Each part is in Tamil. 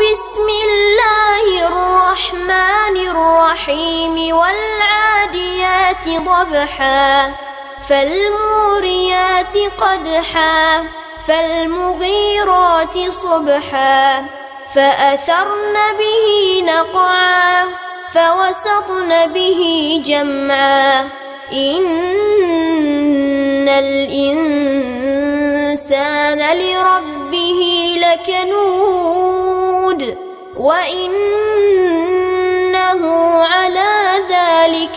بسم الله الرحمن الرحيم والعاديات ضبحا فالموريات قدحا فالمغيرات صبحا فأثرن به نقعا فوسطن به جمعا إن الإنسان لربه لكنود وإنه على ذلك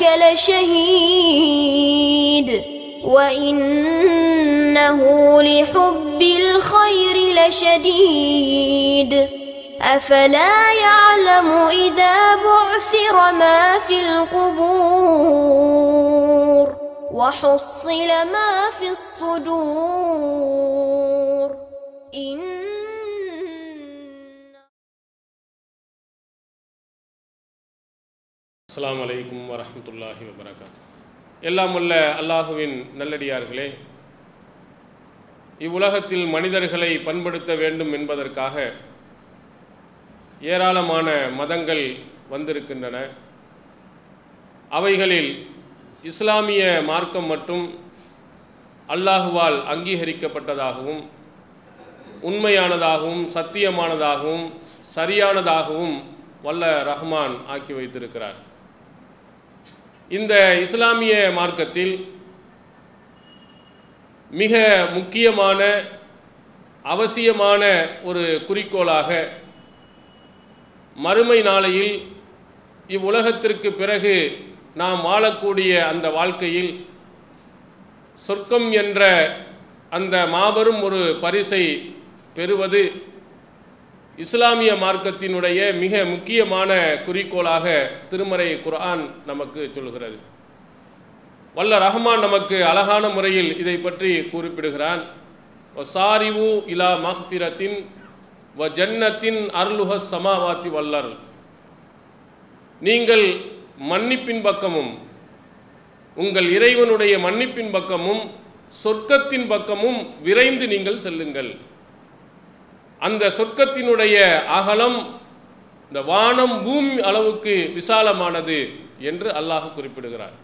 لشهيد وإنه لحب الخير لشديد أفلا يعلم إذا بعثر ما في القبور وحصل ما في الصدور إن அஸ்ஸலாமு அலைக்கும் வரஹ்மத்துல்லாஹி வபரகாத்து எல்லாம் உள்ள அல்லாஹுவின் நல்லடியார்களே இவ்வுலகத்தில் மனிதர்களை பண்படுத்த வேண்டும் என்பதற்காக ஏராளமான மதங்கள் வந்திருக்கின்றன அவைகளில் இஸ்லாமிய மார்க்கம் மட்டும் அல்லாஹுவால் அங்கீகரிக்கப்பட்டதாகவும் உண்மையானதாகவும் சத்தியமானதாகவும் சரியானதாகவும் வல்ல ரஹ்மான் ஆக்கி வைத்திருக்கிறார் இந்த இஸ்லாமிய மார்க்கத்தில் மிக முக்கியமான அவசியமான ஒரு குறிக்கோளாக மறுமை நாளையில் இவ்வுலகத்திற்கு பிறகு நாம் வாழக்கூடிய அந்த வாழ்க்கையில் சொர்க்கம் என்ற அந்த மாபெரும் ஒரு பரிசை பெறுவது இஸ்லாமிய மார்க்கத்தினுடைய மிக முக்கியமான குறிக்கோளாக திருமறை குர்ஆன் நமக்கு சொல்கிறது வல்ல ரஹ்மான் நமக்கு அழகான முறையில் இதை பற்றி குறிப்பிடுகிறான் சாரிவு இலா மஹ்ஃபிரத்தின் வ ஜன்னத்தின் அருளுஹ சமாவாத்தி வல்லர் நீங்கள் மன்னிப்பின் பக்கமும் உங்கள் இறைவனுடைய மன்னிப்பின் பக்கமும் சொர்க்கத்தின் பக்கமும் விரைந்து நீங்கள் செல்லுங்கள் அந்த சொர்க்கத்தினுடைய அகலம் இந்த வானம் பூமி அளவுக்கு விசாலமானது என்று அல்லாஹ் குறிப்பிடுகிறார்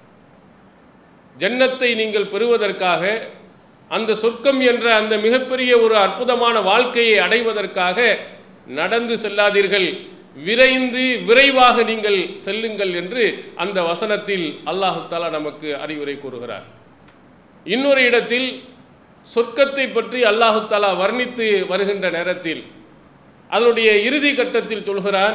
ஜன்னத்தை நீங்கள் பெறுவதற்காக அந்த சொர்க்கம் என்ற அந்த மிகப்பெரிய ஒரு அற்புதமான வாழ்க்கையை அடைவதற்காக நடந்து செல்லாதீர்கள் விரைந்து விரைவாக நீங்கள் செல்லுங்கள் என்று அந்த வசனத்தில் அல்லாஹு தாலா நமக்கு அறிவுரை கூறுகிறார் இன்னொரு இடத்தில் சொர்க்கத்தை பற்றி அல்லாஹு தாலா வர்ணித்து வருகின்ற நேரத்தில் அதனுடைய இறுதி கட்டத்தில் சொல்கிறான்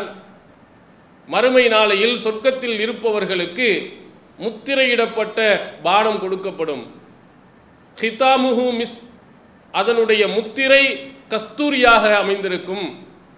மறுமை நாளையில் சொர்க்கத்தில் இருப்பவர்களுக்கு முத்திரையிடப்பட்ட பானம் கொடுக்கப்படும் ஹிதாமுஹு மிஸ் அதனுடைய முத்திரை கஸ்தூரியாக அமைந்திருக்கும்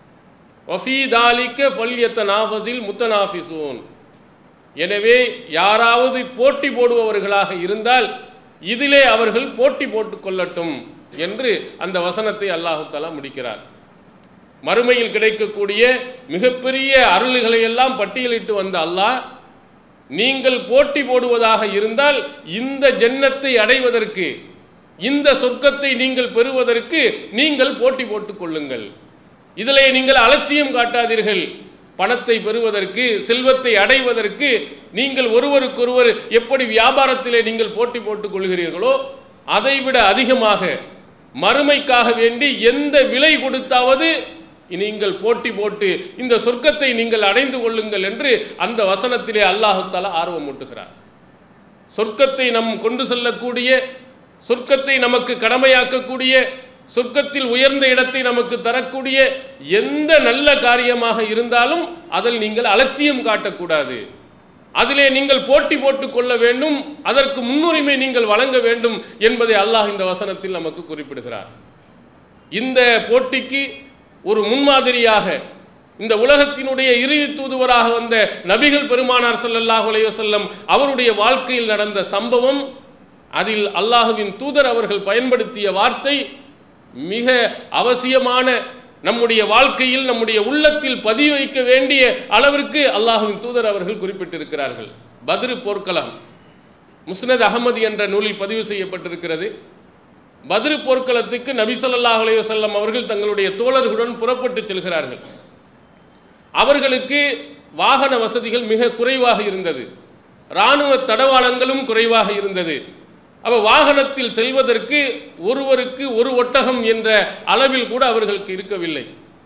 வஃபீதாலிக்க ஃபல்யத்த நாஃபஸில் முத்தனாஃபிசூன் எனவே யாராவது போட்டி போடுபவர்களாக இருந்தால் இதிலே அவர்கள் போட்டி போட்டுக் கொள்ளட்டும் என்று அந்த வசனத்தை அல்லாஹு தஆலா முடிக்கிறார் மறுமையில் கிடைக்கக்கூடிய மிகப்பெரிய அருள்களை எல்லாம் பட்டியலிட்டு வந்த அல்லாஹ் நீங்கள் போட்டி போடுவதாக இருந்தால் இந்த ஜன்னத்தை அடைவதற்கு இந்த சொர்க்கத்தை நீங்கள் பெறுவதற்கு நீங்கள் போட்டி போட்டுக் கொள்ளுங்கள் இதிலே நீங்கள் அலட்சியம் காட்டாதீர்கள் பணத்தை பெறுவதற்கு செல்வத்தை அடைவதற்கு நீங்கள் ஒருவருக்கொருவர் எப்படி வியாபாரத்திலே நீங்கள் போட்டி போட்டுக் கொள்கிறீர்களோ அதைவிட அதிகமாக மறுமைக்காக வேண்டி எந்த விலை கொடுத்தாவது நீங்கள் போட்டி போட்டு இந்த சொர்க்கத்தை நீங்கள் அடைந்து கொள்ளுங்கள் என்று அந்த வசனத்திலே அல்லாஹு தஆலா ஆர்வம் ஊட்டுகிறார் சொர்க்கத்தை நம் கொண்டு செல்லக்கூடிய சொர்க்கத்தை நமக்கு கடமையாக்கக்கூடிய சொர்க்கத்தில் உயர்ந்த இடத்தை நமக்கு தரக்கூடிய எந்த நல்ல காரியமாக இருந்தாலும் அதில் நீங்கள் அலட்சியம் காட்டக்கூடாது அதிலே நீங்கள் போட்டி போட்டுக் கொள்ள வேண்டும் அதற்கு முன்னுரிமை நீங்கள் வழங்க வேண்டும் என்பதை அல்லாஹ் இந்த வசனத்தில் நமக்கு குறிப்பிடுகிறார் இந்த போட்டிக்கு ஒரு முன்மாதிரியாக இந்த உலகத்தினுடைய இறுதி தூதுவராக வந்த நபிகள் பெருமானார் ஸல்லல்லாஹு அலைஹி வஸல்லம் அவருடைய வாழ்க்கையில் நடந்த சம்பவம் அதில் அல்லாஹுவின் தூதர் அவர்கள் பயன்படுத்திய வார்த்தை மிக அவசியமான நம்முடைய வாழ்க்கையில் நம்முடைய உள்ளத்தில் பதிய வைக்க வேண்டிய அளவிற்கு அல்லாஹுவின் தூதர் அவர்கள் குறிப்பிட்டிருக்கிறார்கள் பத்ரு போர்க்களம் முஸ்னத் அகமது என்ற நூலில் பதிவு செய்யப்பட்டிருக்கிறது பத்ரு போர்க்களத்துக்கு நபி ஸல்லல்லாஹு அலைஹி வஸல்லம் அவர்கள் தங்களுடைய தோழர்களுடன் புறப்பட்டு செல்கிறார்கள் அவர்களுக்கு வாகன வசதிகள் மிக குறைவாக இருந்தது இராணுவ தடவாளங்களும் குறைவாக இருந்தது அப்போ வாகனத்தில் செல்வதற்கு ஒருவருக்கு ஒரு ஒட்டகம் என்ற அளவில் கூட அவர்களுக்கு இருக்கவில்லை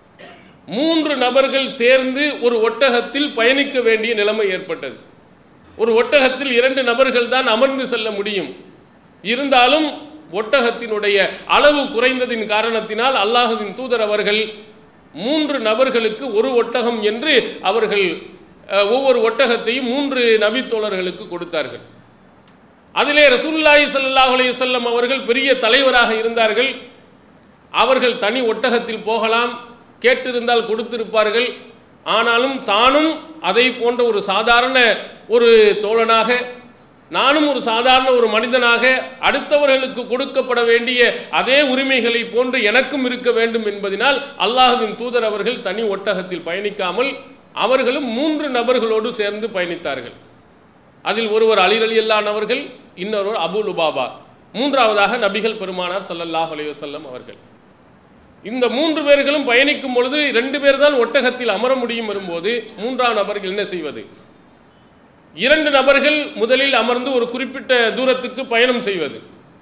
மூன்று நபர்கள் சேர்ந்து ஒரு ஒட்டகத்தில் பயணிக்க வேண்டிய நிலைமை ஏற்பட்டது ஒரு ஒட்டகத்தில் இரண்டு நபர்கள் தான் அமர்ந்து செல்ல முடியும் இருந்தாலும் ஒட்டகத்தினுடைய அளவு குறைந்ததின் காரணத்தினால் அல்லாஹுவின் தூதர் அவர்கள் மூன்று நபர்களுக்கு ஒரு ஒட்டகம் என்று அவர்கள் அஹ், ஒவ்வொரு ஒட்டகத்தையும் மூன்று நபித்தோழர்களுக்கு கொடுத்தார்கள் அதிலே ரசூலுல்லாஹி ஸல்லல்லாஹு அலைஹி வஸல்லம் அவர்கள் பெரிய தலைவராக இருந்தார்கள் அவர்கள் தனி ஒட்டகத்தில் போகலாம் கேட்டிருந்தால் கொடுத்திருப்பார்கள் ஆனாலும் தானும் அதை போன்ற ஒரு சாதாரண ஒரு தோழனாக நானும் ஒரு சாதாரண ஒரு மனிதனாக அடுத்தவர்களுக்கு கொடுக்கப்பட வேண்டிய அதே உரிமைகளை போன்று எனக்கும் இருக்க வேண்டும் என்பதனால் அல்லாஹுவின் தூதர் அவர்கள் தனி ஒட்டகத்தில் பயணிக்காமல் அவர்களும் மூன்று நபர்களோடு சேர்ந்து பயணித்தார்கள் அதில் ஒருவர் அலி அலி அவர்கள் இன்னொருவர் அபு லுபாபா மூன்றாவதாக நபிகள் பெருமானார் ஸல்லல்லாஹு அலைஹி வஸல்லம் அவர்கள் இந்த மூன்று பேர்களும் பயணிக்கும் பொழுது ரெண்டு பேர் தான் ஒட்டகத்தில் அமர முடியும் வரும்போது மூன்றாம் நபர்கள் என்ன செய்வது இரண்டு நபர்கள் முதலில் அமர்ந்து ஒரு குறிப்பிட்ட தூரத்துக்கு பயணம் செய்வது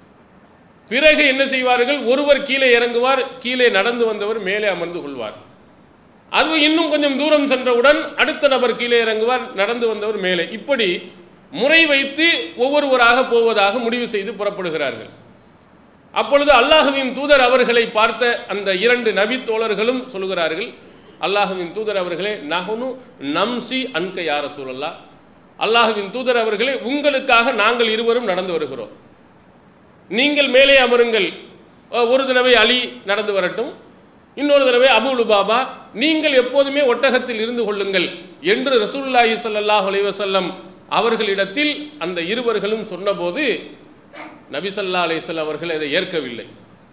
பிறகு என்ன செய்வார்கள் ஒருவர் கீழே இறங்குவார் கீழே நடந்து வந்தவர் மேலே அமர்ந்து கொள்வார் அது இன்னும் கொஞ்சம் தூரம் சென்றவுடன் அடுத்த நபர் கீழே இறங்குவார் நடந்து வந்தவர் மேலே இப்படி முறை வைத்து ஒவ்வொருவராக போவதாக முடிவு செய்து புறப்படுகிறார்கள் அப்பொழுது அல்லாஹுவின் தூதர் அவர்களை பார்த்த அந்த இரண்டு நபி தோழர்களும் சொல்கிறார்கள் அல்லாஹுவின் தூதர் அவர்களே நகுனு நம்சி அன்க யார சூழல்லா அல்லாஹுவின் தூதர் அவர்களே உங்களுக்காக நாங்கள் இருவரும் நடந்து வருகிறோம் நீங்கள் மேலே அமருங்கள் அஹ், ஒரு தடவை அலி நடந்து வரட்டும் இன்னொரு தடவை அபு லுபாபா நீங்கள் எப்போதுமே ஒட்டகத்தில் இருந்து கொள்ளுங்கள் என்று ரசூலுல்லாஹி ஸல்லல்லாஹு அலைஹி வஸல்லம் அவர்களிடத்தில் அந்த இருவர்களும் சொன்னபோது நபி ஸல்லல்லாஹு அலைஹி வஸல்லம் அவர்கள் அதை ஏற்கவில்லை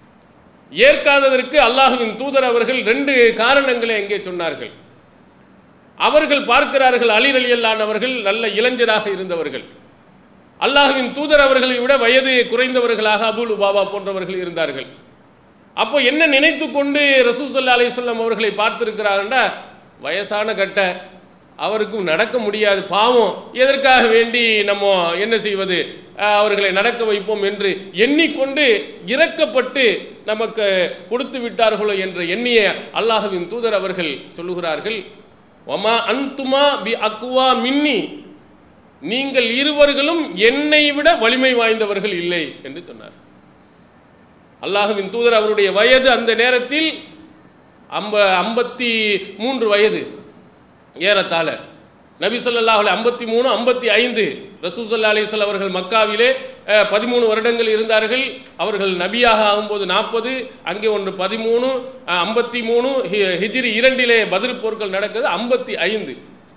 ஏற்காததற்கு அல்லாஹுவின் தூதர் அவர்கள் ரெண்டு காரணங்களை எங்கே சொன்னார்கள் அவர்கள் பார்க்கிறார்கள் அலி ரலியல்லான் அவர்கள் நல்ல இளைஞராக இருந்தவர்கள் அல்லாஹுவின் தூதர் அவர்களை விட வயது குறைந்தவர்களாக அபுல் பாபா போன்றவர்கள் இருந்தார்கள் அப்போ என்ன நினைத்து கொண்டு ரசூசல்லா அலிஸ்லாம் அவர்களை பார்த்திருக்கிறாருன்னா வயசான கட்ட அவருக்கும் நடக்க முடியாது பாவம் எதற்காக வேண்டி நம்ம என்ன செய்வது அஹ், அவர்களை நடக்க வைப்போம் என்று எண்ணிக்கொண்டு இறக்கப்பட்டு நமக்கு கொடுத்து விட்டார்களோ என்ற எண்ணிய அல்லாஹுவின் தூதர் அவர்கள் சொல்லுகிறார்கள் ஒமா அன்துமா பி அக்குவா மின்னி நீங்கள் இருவர்களும் என்னை விட வலிமை வாய்ந்தவர்கள் இல்லை என்று சொன்னார் அல்லாஹுவின் தூதர் அவருடைய வயது அந்த நேரத்தில் அம்ப ஐம்பத்தி மூன்று வயது ஏறத்தாழ நபி ஸல்லல்லாஹு அலைஹி ஐம்பத்தி மூணு ஐம்பத்தி ஐந்து ரசூசல்லா அலிஸ்வல் அவர்கள் மக்காவிலே பதிமூணு வருடங்கள் இருந்தார்கள் அவர்கள் நபியாக ஆகும்போது நாற்பது அங்கே ஒன்று பதிமூணு ஐம்பத்தி மூணு ஹிஜ்ரி இரண்டிலே பதில் போர்கள் நடக்குது ஐம்பத்தி ஐந்து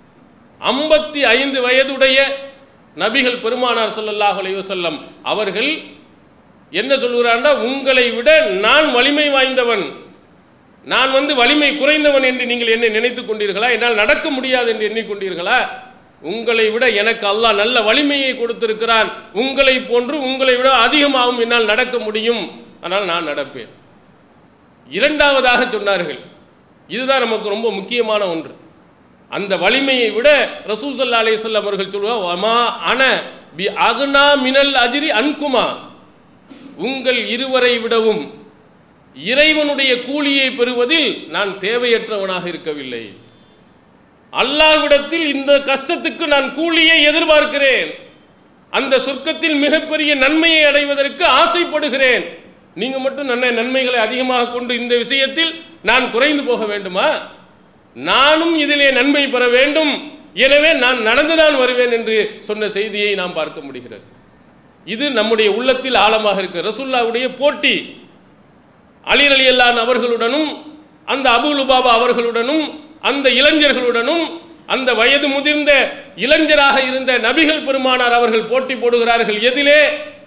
ஐம்பத்தி ஐந்து வயதுடைய நபிகள் பெருமானார் ஸல்லல்லாஹு அலைஹி வஸல்லம் அவர்கள் என்ன சொல்கிறான்னா உங்களை விட நான் வலிமை வாய்ந்தவன் நான் வந்து வலிமை குறைந்தவன் என்று நீங்கள் என்னை நினைத்துக் கொண்டீர்களா என்னால் நடக்க முடியாது என்று எண்ணிக்கொண்டீர்களா உங்களை விட எனக்கு அல்லாஹ் நல்ல வலிமையை கொடுத்திருக்கிறான் உங்களை போன்று உங்களை விட அதிகமாகவும் என்னால் நடக்க முடியும் ஆனால் நான் நடப்பேன் இரண்டாவதாக சொன்னார்கள் இதுதான் நமக்கு ரொம்ப முக்கியமான ஒன்று அந்த வலிமையை விட ரசூசல்லா அலையம் அவர்கள் சொல்லுவார் வமா அன பி அகுனா மினல் அஜிரி அன்குமா உங்கள் இருவரை விடவும் இறைவனுடைய கூலியை பெறுவதில் நான் தேவையற்றவனாக இருக்கவில்லை அல்லாஹ்விடத்தில் இந்த கஷ்டத்துக்கு நான் கூலியை எதிர்பார்க்கிறேன் அந்த சொர்க்கத்தில் மிகப்பெரிய நன்மையை அடைவதற்கு ஆசைப்படுகிறேன் நீங்க மட்டும் நன்மை நன்மைகளை அதிகமாக கொண்டு இந்த விஷயத்தில் நான் குறைந்து போக வேண்டுமா நானும் இதிலே நன்மை பெற வேண்டும் எனவே நான் நடந்துதான் வருவேன் என்று சொன்ன செய்தியை நாம் பார்க்க முடிகிறது இது நம்முடைய உள்ளத்தில் ஆழமாக இருக்கு ரசுல்லாவுடைய போட்டி அலி அலி அல்லான் அவர்களுடனும் அந்த அபு லுபாபா அவர்களுடனும் அந்த இளைஞர்களுடனும் அந்த வயது முதிர்ந்த இளைஞராக இருந்த நபிகள் பெருமானார் அவர்கள் போட்டி போடுகிறார்கள் எதிலே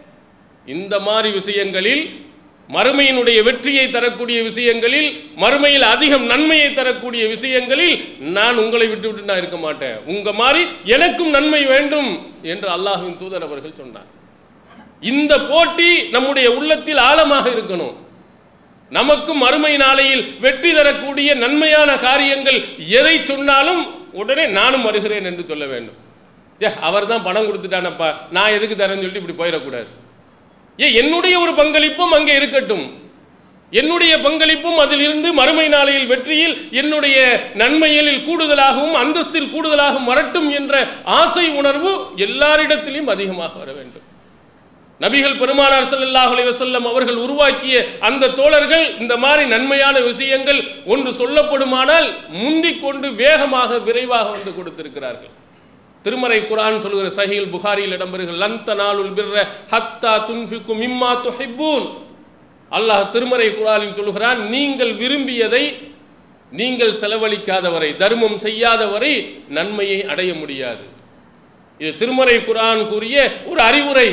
இந்த மாதிரி விஷயங்களில் மறுமையினுடைய வெற்றியை தரக்கூடிய விஷயங்களில் மறுமையில் அதிகம் நன்மையை தரக்கூடிய விஷயங்களில் நான் உங்களை விட்டு விட்டு நான் இருக்க மாட்டேன் உங்க மாதிரி எனக்கும் நன்மை வேண்டும் என்று அல்லாஹ்வின் தூதர் அவர்கள் சொன்னார் இந்த போட்டி நம்முடைய உள்ளத்தில் ஆழமாக இருக்கணும் நமக்கு மறுமை நாளையில் வெற்றி தரக்கூடிய நன்மையான காரியங்கள் எதை சொன்னாலும் உடனே நானும் வருகிறேன் என்று சொல்ல வேண்டும் ஏ அவர் தான் பணம் கொடுத்துட்டானப்பா நான் எதுக்கு தரேன்னு சொல்லிட்டு இப்படி போயிடக்கூடாது ஏ என்னுடைய ஒரு பங்களிப்பும் அங்கே இருக்கட்டும் என்னுடைய பங்களிப்பும் அதிலிருந்து மறுமை நாளையில் வெற்றியில் என்னுடைய நன்மையில் கூடுதலாகவும் அந்தஸ்தில் கூடுதலாகவும் வரட்டும் என்ற ஆசை உணர்வு எல்லாரிடத்திலும் அதிகமாக வர வேண்டும் நபிகள் பெருமானார் ஸல்லல்லாஹு அலைஹி வஸல்லம் அவர்கள் உருவாக்கிய அந்த தோழர்கள் இந்த மாதிரி நன்மையான விஷயங்கள் ஒன்று சொல்லப்படுமானால் முந்திக் கொண்டு வேகமாக விரைவாக வந்து கொடுத்திருக்கிறார்கள் திருமறை குர்ஆன் சொல்கிற சஹீல் புகாரியில் இடம்பெறுகிற லன் தனாலுல் பிர்ர ஹத்தா துன்ஃபிகு மிம்மா துஹிப்பூன் அல்லாஹ் திருமறை குர்ஆனில் சொல்கிறான் நீங்கள் விரும்பியதை நீங்கள் செலவழிக்காதவரை தர்மம் செய்யாதவரை நன்மையை அடைய முடியாது இது திருமறை குர்ஆன் கூறிய ஒரு அறிவுரை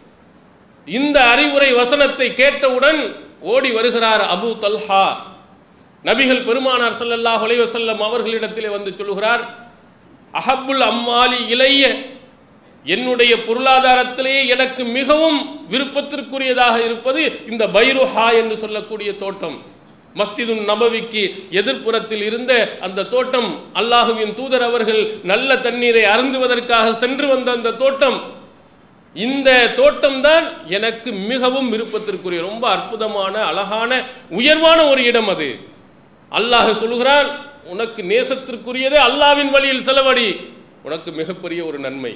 இந்த அறிவுரை வசனத்தை கேட்டவுடன் ஓடி வருகிறார் அபு தல்ஹா நபிகள் பெருமானார் ஸல்லல்லாஹு அலைஹி வஸல்லம் அவர்களிடத்திலே வந்து சொல்கிறார் அஹப்புல் அம்மாலி இளைய என்னுடைய பொருளாதாரத்திலேயே எனக்கு மிகவும் விருப்பத்திற்குரியதாக இருப்பது இந்த பைருஹா என்று சொல்லக்கூடிய தோட்டம் மஸ்ஜிது நபவிக்கு எதிர்ப்புறத்தில் இருந்த அந்த தோட்டம் அல்லாஹுவின் தூதர் அவர்கள் நல்ல தண்ணீரை அருந்துவதற்காக சென்று வந்த அந்த தோட்டம் இந்த தோட்டம்தான் எனக்கு மிகவும் விருப்பத்திற்குரிய ரொம்ப அற்புதமான அழகான உயர்வான ஒரு இடம் அது அல்லாஹ் சொல்கிறான் உனக்கு நேசத்திற்குரியதே அல்லாவின் வழியில் செலவடி உனக்கு மிகப்பெரிய ஒரு நன்மை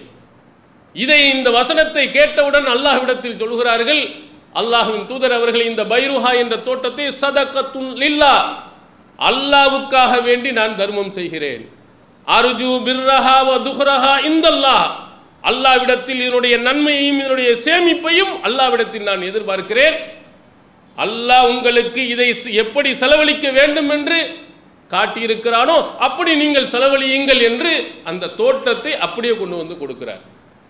இதை இந்த வசனத்தை கேட்டவுடன் அல்லாஹ்விடத்தில் சொல்கிறார்கள் அல்லாஹ்வின் தூதர் அவர்கள் இந்த பைருஹா என்ற தோட்டத்தை சதகத்துன் லில்லா அல்லாவுக்காக வேண்டி நான் தர்மம் செய்கிறேன் அர்ஜு பிர்ரஹா வ துஹ்ரஹா இந்தல்லாஹ் அல்லாவிடத்தில் இதனுடைய நன்மையையும் இதனுடைய சேமிப்பையும் அல்லாவிடத்தில் நான் எதிர்பார்க்கிறேன் அல்லாஹ் உங்களுக்கு இதை ஸ்- எப்படி செலவழிக்க வேண்டும் என்று காட்டியிருக்கிறானோ அப்படி நீங்கள் செலவழியுங்கள் என்று அந்த தோட்டத்தை அப்படியே கொண்டு வந்து கொடுக்கிறார்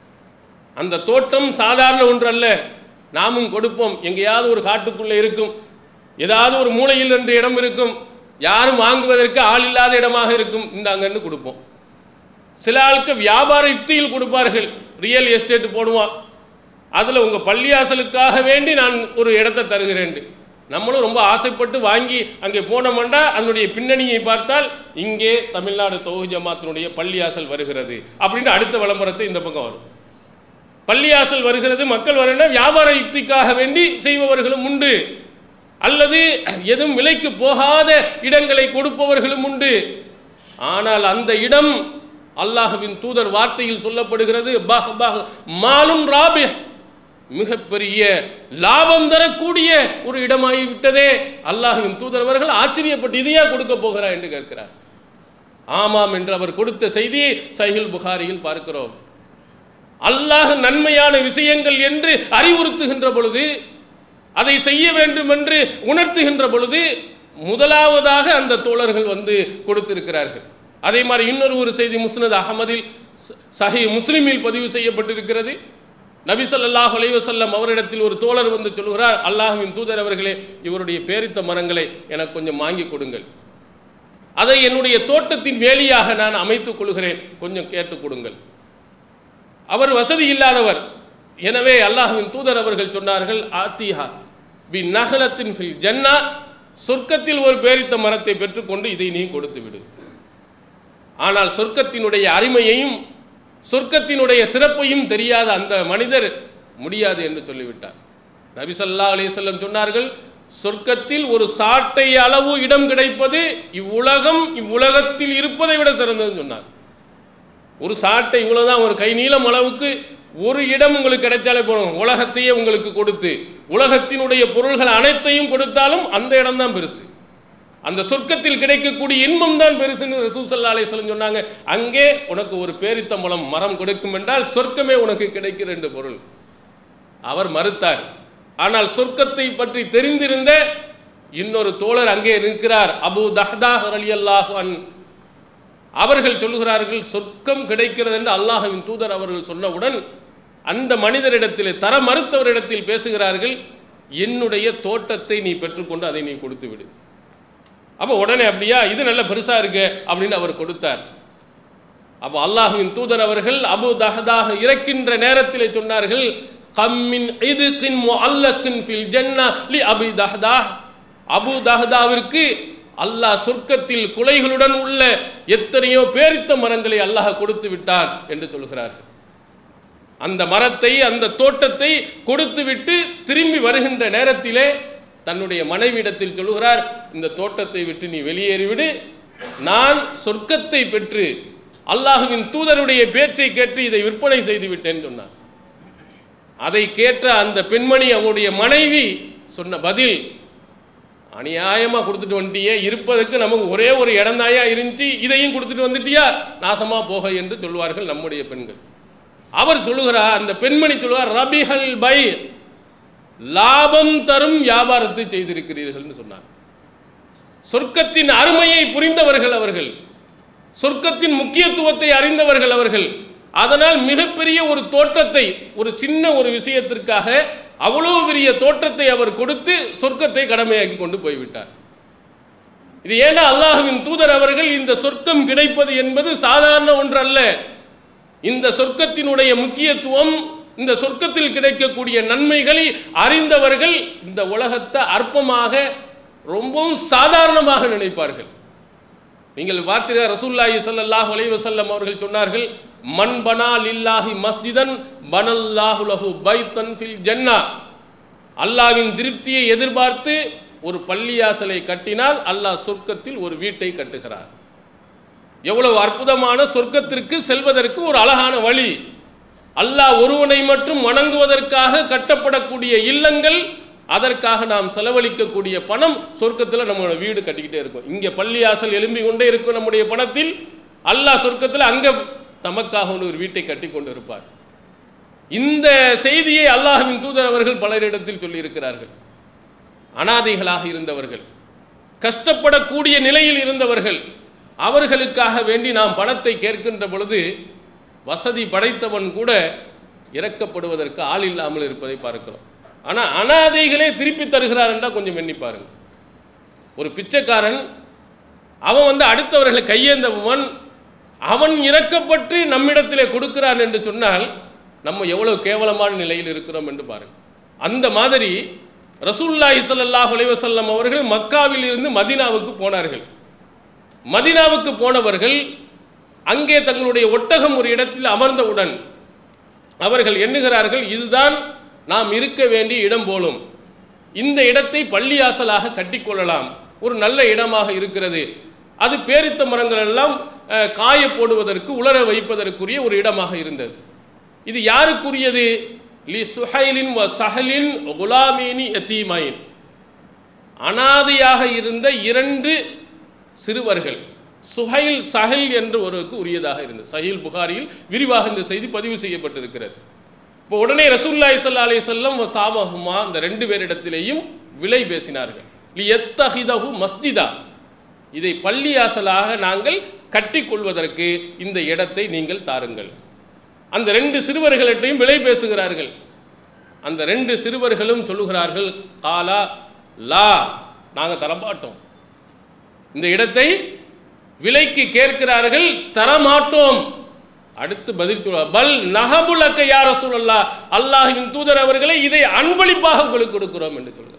அந்த தோட்டம் சாதாரண ஒன்றல்ல நாமும் கொடுப்போம் எங்கேயாவது ஒரு காட்டுக்குள்ளே இருக்கும் ஏதாவது ஒரு மூலையில் என்ற இடம் இருக்கும் யாரும் வாங்குவதற்கு ஆள் இல்லாத இடமாக இருக்கும் இந்தாங்கன்னு கொடுப்போம் சில ஆளுக்கு வியாபார யுக்தியில் கொடுப்பார்கள் ரியல் எஸ்டேட் போடுவான் அதில் உங்கள் பள்ளியாசலுக்காக வேண்டி நான் ஒரு இடத்தை தருகிறேன் நம்மளும் ரொம்ப ஆசைப்பட்டு வாங்கி அங்கே போனோம்னா அதனுடைய பின்னணியை பார்த்தால் இங்கே தமிழ்நாடு தொகுதி ஜமாத்தினுடைய பள்ளியாசல் வருகிறது அப்படின்னு அடுத்த விளம்பரத்தை இந்த பக்கம் வரும் பள்ளியாசல் வருகிறது மக்கள் வரணும்னா வியாபார யுக்திக்காக வேண்டி செய்பவர்களும் உண்டு அல்லது எதுவும் விலைக்கு போகாத இடங்களை கொடுப்பவர்களும் உண்டு ஆனால் அந்த இடம் அல்லாஹ்வின் தூதர் வார்த்தையில் சொல்லப்படுகிறது பஹ் பஹ் மாலும் ராபி மிகப்பெரிய லாபம் தரக்கூடிய ஒரு இடமாகி விட்டதே அல்லாஹ்வின் தூதர் அவர்கள் ஆச்சரியப்பட்டு இதையா கொடுக்க போகிறார் என்று கேட்கிறார் ஆமாம் என்று அவர் கொடுத்த செய்தி சஹில் புகாரியில் பார்க்கிறோம் அல்லாஹ் நன்மையான விஷயங்கள் என்று அறிவுறுத்துகின்ற பொழுது அதை செய்ய வேண்டும் என்று உணர்த்துகின்ற பொழுது முதலாவதாக அந்த தோழர்கள் வந்து கொடுத்திருக்கிறார்கள் அதே மாதிரி இன்னொரு ஒரு செய்தி முஸ்னத் அகமதில் ச- சஹி முஸ்லிமில் பதிவு செய்யப்பட்டிருக்கிறது நபி ஸல்லல்லாஹு அலைஹி வஸல்லம் அவரிடத்தில் ஒரு தோழர் வந்து சொல்கிறார் அல்லாஹ்வின் தூதர் அவர்களே இவருடைய பேரித்த மரங்களை எனக்கு கொஞ்சம் வாங்கி கொடுங்கள் அதை என்னுடைய தோட்டத்தின் வேலியாக நான் அமைத்துக் கொள்கிறேன் கொஞ்சம் கேட்டுக் கொடுங்கள் அவர் வசதி இல்லாதவர் எனவே அல்லாஹ்வின் தூதர் அவர்கள் சொன்னார்கள் ஆத்திஹா பி நகலத்தின் ஃபில் ஜன்னா சொர்க்கத்தில் ஒரு பேரித்த மரத்தை பெற்றுக்கொண்டு இதை நீ கொடுத்து விடு ஆனால் சொர்க்கத்தினுடைய அருமையையும் சொர்க்கத்தினுடைய சிறப்பையும் தெரியாத அந்த மனிதர் முடியாது என்று சொல்லிவிட்டார் நபி ஸல்லல்லாஹு அலைஹி வஸல்லம் சொன்னார்கள் சொர்க்கத்தில் ஒரு சாட்டை அளவு இடம் கிடைப்பது இவ்வுலகம் இவ்வுலகத்தில் இருப்பதை விட சிறந்ததுன்னு சொன்னார் ஒரு சாட்டை இவ்வளவுதான் ஒரு கை நீளம் அளவுக்கு ஒரு இடம் உங்களுக்கு கிடைச்சாலே போதும் உலகத்தையே உங்களுக்கு கொடுத்து உலகத்தினுடைய பொருள்கள் அனைத்தையும் கொடுத்தாலும் அந்த இடம் தான் பெருசு அந்த சொர்க்கத்தில் கிடைக்கக்கூடிய இன்பம் தான் பெருசுன்னு ரசூசல்லா அலைஹிஸ்ஸலாம் சொன்னாங்க அங்கே உனக்கு ஒரு பேரித்தம்பழம் மரம் கொடுக்கும் என்றால் சொர்க்கமே உனக்கு கிடைக்கிற ரெண்டு பொருள் அவர் மறுத்தார் ஆனால் சொர்க்கத்தை பற்றி தெரிந்திருந்த இன்னொரு தோழர் அங்கே இருக்கிறார் அபு தஹ்தா ரலியல்லாஹு அன் அவர்கள் சொல்லுகிறார்கள் சொர்க்கம் கிடைக்கிறது என்று அல்லாஹ்வின் தூதர் அவர்கள் சொன்னவுடன் அந்த மனிதரிடத்தில் தர மறுத்தவரிடத்தில் பேசுகிறார்கள் என்னுடைய தோட்டத்தை நீ பெற்றுக்கொண்டு அதை நீ கொடுத்து விடு அப்போ உடனே அப்படியா இது நல்ல பெருசா இருக்கு அப்படின்னு அவர் கொடுத்தார் அப்போ அல்லாஹ்வின் தூதர் அவர்கள் அபு தஹதாக இறக்கின்ற நேரத்தில் சொன்னார்கள் கம்மின் இதுக்கின் முஅல்லக்கின் ஃபில் ஜன்னா லி அபி தஹ்தாஹ் அபு தஹதாவிற்கு அல்லாஹ் சொர்க்கத்தில் குலைகளுடன் உள்ள எத்தனையோ பேரித்த மரங்களை அல்லாஹ் கொடுத்து விட்டான் என்று சொல்கிறார்கள் அந்த மரத்தை அந்த தோட்டத்தை கொடுத்துவிட்டு திரும்பி வருகின்ற நேரத்திலே தன்னுடைய மனைவியிடத்தில் சொல்கிறார் இந்த தோட்டத்தை விட்டு நீ வெளியேறிவிடு நான் சொர்க்கத்தை பெற்று அல்லாஹுவின் தூதருடைய பேச்சை கேட்டு இதை விற்பனை செய்து விட்டேன் சொன்னார் அதை கேட்ட அந்த பெண்மணி அவருடைய மனைவி சொன்ன பதில் அநியாயமாக கொடுத்துட்டு வந்துட்டியே இருப்பதற்கு நமக்கு ஒரே ஒரு இடந்தாயா இருந்துச்சு இதையும் கொடுத்துட்டு வந்துட்டியா நாசமா போக என்று சொல்வார்கள் நம்முடைய பெண்கள் அவர் சொல்லுகிறார் அந்த பெண்மணி சொல்லுவார் ரபிஹல் பை லாபம் தரும் வியாபாரத்தை செய்திருக்கிறீர்கள்னு சொன்னார் சொர்க்கத்தின் அருமையை புரிந்தவர்கள் அவர்கள் சொர்க்கத்தின் முக்கியத்துவத்தை அறிந்தவர்கள் அவர்கள் அதனால் மிகப்பெரிய ஒரு தோற்றத்தை ஒரு சின்ன ஒரு விஷயத்திற்காக அவ்வளோ பெரிய தோற்றத்தை அவர் கொடுத்து சொர்க்கத்தை கடமையாக்கி கொண்டு போய்விட்டார் இது ஏன்னா அல்லாஹுவின் தூதர் அவர்கள் இந்த சொர்க்கம் கிடைப்பது என்பது சாதாரண ஒன்றல்ல இந்த சொர்க்கத்தினுடைய முக்கியத்துவம் இந்த சொர்க்கத்தில் கிடைக்கக்கூடிய நன்மைகளை அறிந்தவர்கள் இந்த உலகத்தை அற்பமாக ரொம்பவும் சாதாரணமாக நினைப்பார்கள் நீங்கள் பார்த்தீர்கள் ரசூல்லாஹி ஸல்லல்லாஹு அலைஹி வஸல்லம் அவர்கள் சொன்னார்கள் மன் பனா லில்லாஹி மஸ்ஜிதன் பனல்லாஹு லஹு பைத்தன் ஃபில் ஜன்னா அல்லாஹ்வின் திருப்தியை எதிர்பார்த்து ஒரு பள்ளியாசலை கட்டினால் அல்லாஹ் சொர்க்கத்தில் ஒரு வீட்டை கட்டுகிறார் எவ்வளவு அற்புதமான சொர்க்கத்திற்கு செல்வதற்கு ஒரு அழகான வழி அல்லாஹ் ஒருவனை மட்டும் வணங்குவதற்காக கட்டப்படக்கூடிய இல்லங்கள் அதற்காக நாம் செலவழிக்கக்கூடிய பணம் சொர்க்கத்தில் நம்மளோட வீடு கட்டிக்கிட்டே இருக்கும் இங்கே பள்ளியாசல் எழும்பி கொண்டே இருக்கும் நம்முடைய பணத்தில் அல்லாஹ் சொர்க்கத்தில் அங்கே தமக்காக ஒரு வீட்டை கட்டி கொண்டு இருப்பார் இந்த செய்தியை அல்லாஹ்வின் தூதர் அவர்கள் பலரிடத்தில் சொல்லியிருக்கிறார்கள் அனாதைகளாக இருந்தவர்கள் கஷ்டப்படக்கூடிய நிலையில் இருந்தவர்கள் அவர்களுக்காக வேண்டி நாம் பணத்தை கேட்கின்ற பொழுது வசதி படைத்தவன் கூட இறக்கப்படுவதற்கு ஆள் இல்லாமல் இருப்பதை பார்க்கிறோம் ஆனால் அனாதைகளே திருப்பி தருகிறார் என்றால் கொஞ்சம் எண்ணி பாருங்க ஒரு பிச்சைக்காரன் அவன் வந்து அடுத்தவர்களை கையேந்தவன் அவன் இறக்கப்பட்டு நம்மிடத்திலே கொடுக்கிறான் என்று சொன்னால் நம்ம எவ்வளவு கேவலமான நிலையில் இருக்கிறோம் என்று பாருங்க அந்த மாதிரி ரசூல்லாஹி ஸல்லல்லாஹு அலைஹி வஸல்லம் அவர்கள் மக்காவில் இருந்து மதீனாவுக்கு போனார்கள் மதீனாவுக்கு போனவர்கள் அங்கே தங்களுடைய ஒட்டகம் ஒரு இடத்தில் அமர்ந்தவுடன் அவர்கள் எண்ணுகிறார்கள் இதுதான் நாம் இருக்க வேண்டிய இடம் போலும் இந்த இடத்தை பள்ளியாசலாக கட்டிக்கொள்ளலாம் ஒரு நல்ல இடமாக இருக்கிறது அது பேரித்த மரங்கள் எல்லாம் அஹ், காய போடுவதற்கு உலர வைப்பதற்குரிய ஒரு இடமாக இருந்தது இது யாருக்குரியது லி சுஹைலின் வ சஹலின் குலாமீனி யத்தீமைன் அனாதையாக இருந்த இரண்டு சிறுவர்கள் சுஹைல் சஹல் என்று ஒருவருக்கு உரியதாக இருந்தது சஹீல் புகாரியில் விரிவாக இந்த செய்தி பதிவு செய்யப்பட்டிருக்கிறது இப்போ உடனே ரசூல்லாய் சல்லா அலி சொல்லம் சாமஹுமா இந்த ரெண்டு பேரிடத்திலேயும் விலை பேசினார்கள் லி எத்தஹிதஹு மஸ்ஜிதா இதை பள்ளியாசலாக நாங்கள் கட்டிக்கொள்வதற்கு இந்த இடத்தை நீங்கள் தாருங்கள் அந்த ரெண்டு சிறுவர்களிட்டையும் விலை பேசுகிறார்கள் அந்த ரெண்டு சிறுவர்களும் சொல்லுகிறார்கள் காலா லா நாங்கள் தரமாட்டோம் இந்த இடத்தை விலைக்கு கேட்கிறார்கள் தரமாட்டோம் அடுத்து பதில் சொல்ல பல் நகபுலக்க யார சொல்லல்லா அல்லாஹின் தூதர் அவர்களை இதை அன்பளிப்பாக உங்களுக்கு கொடுக்கிறோம் என்று சொல்கிறார்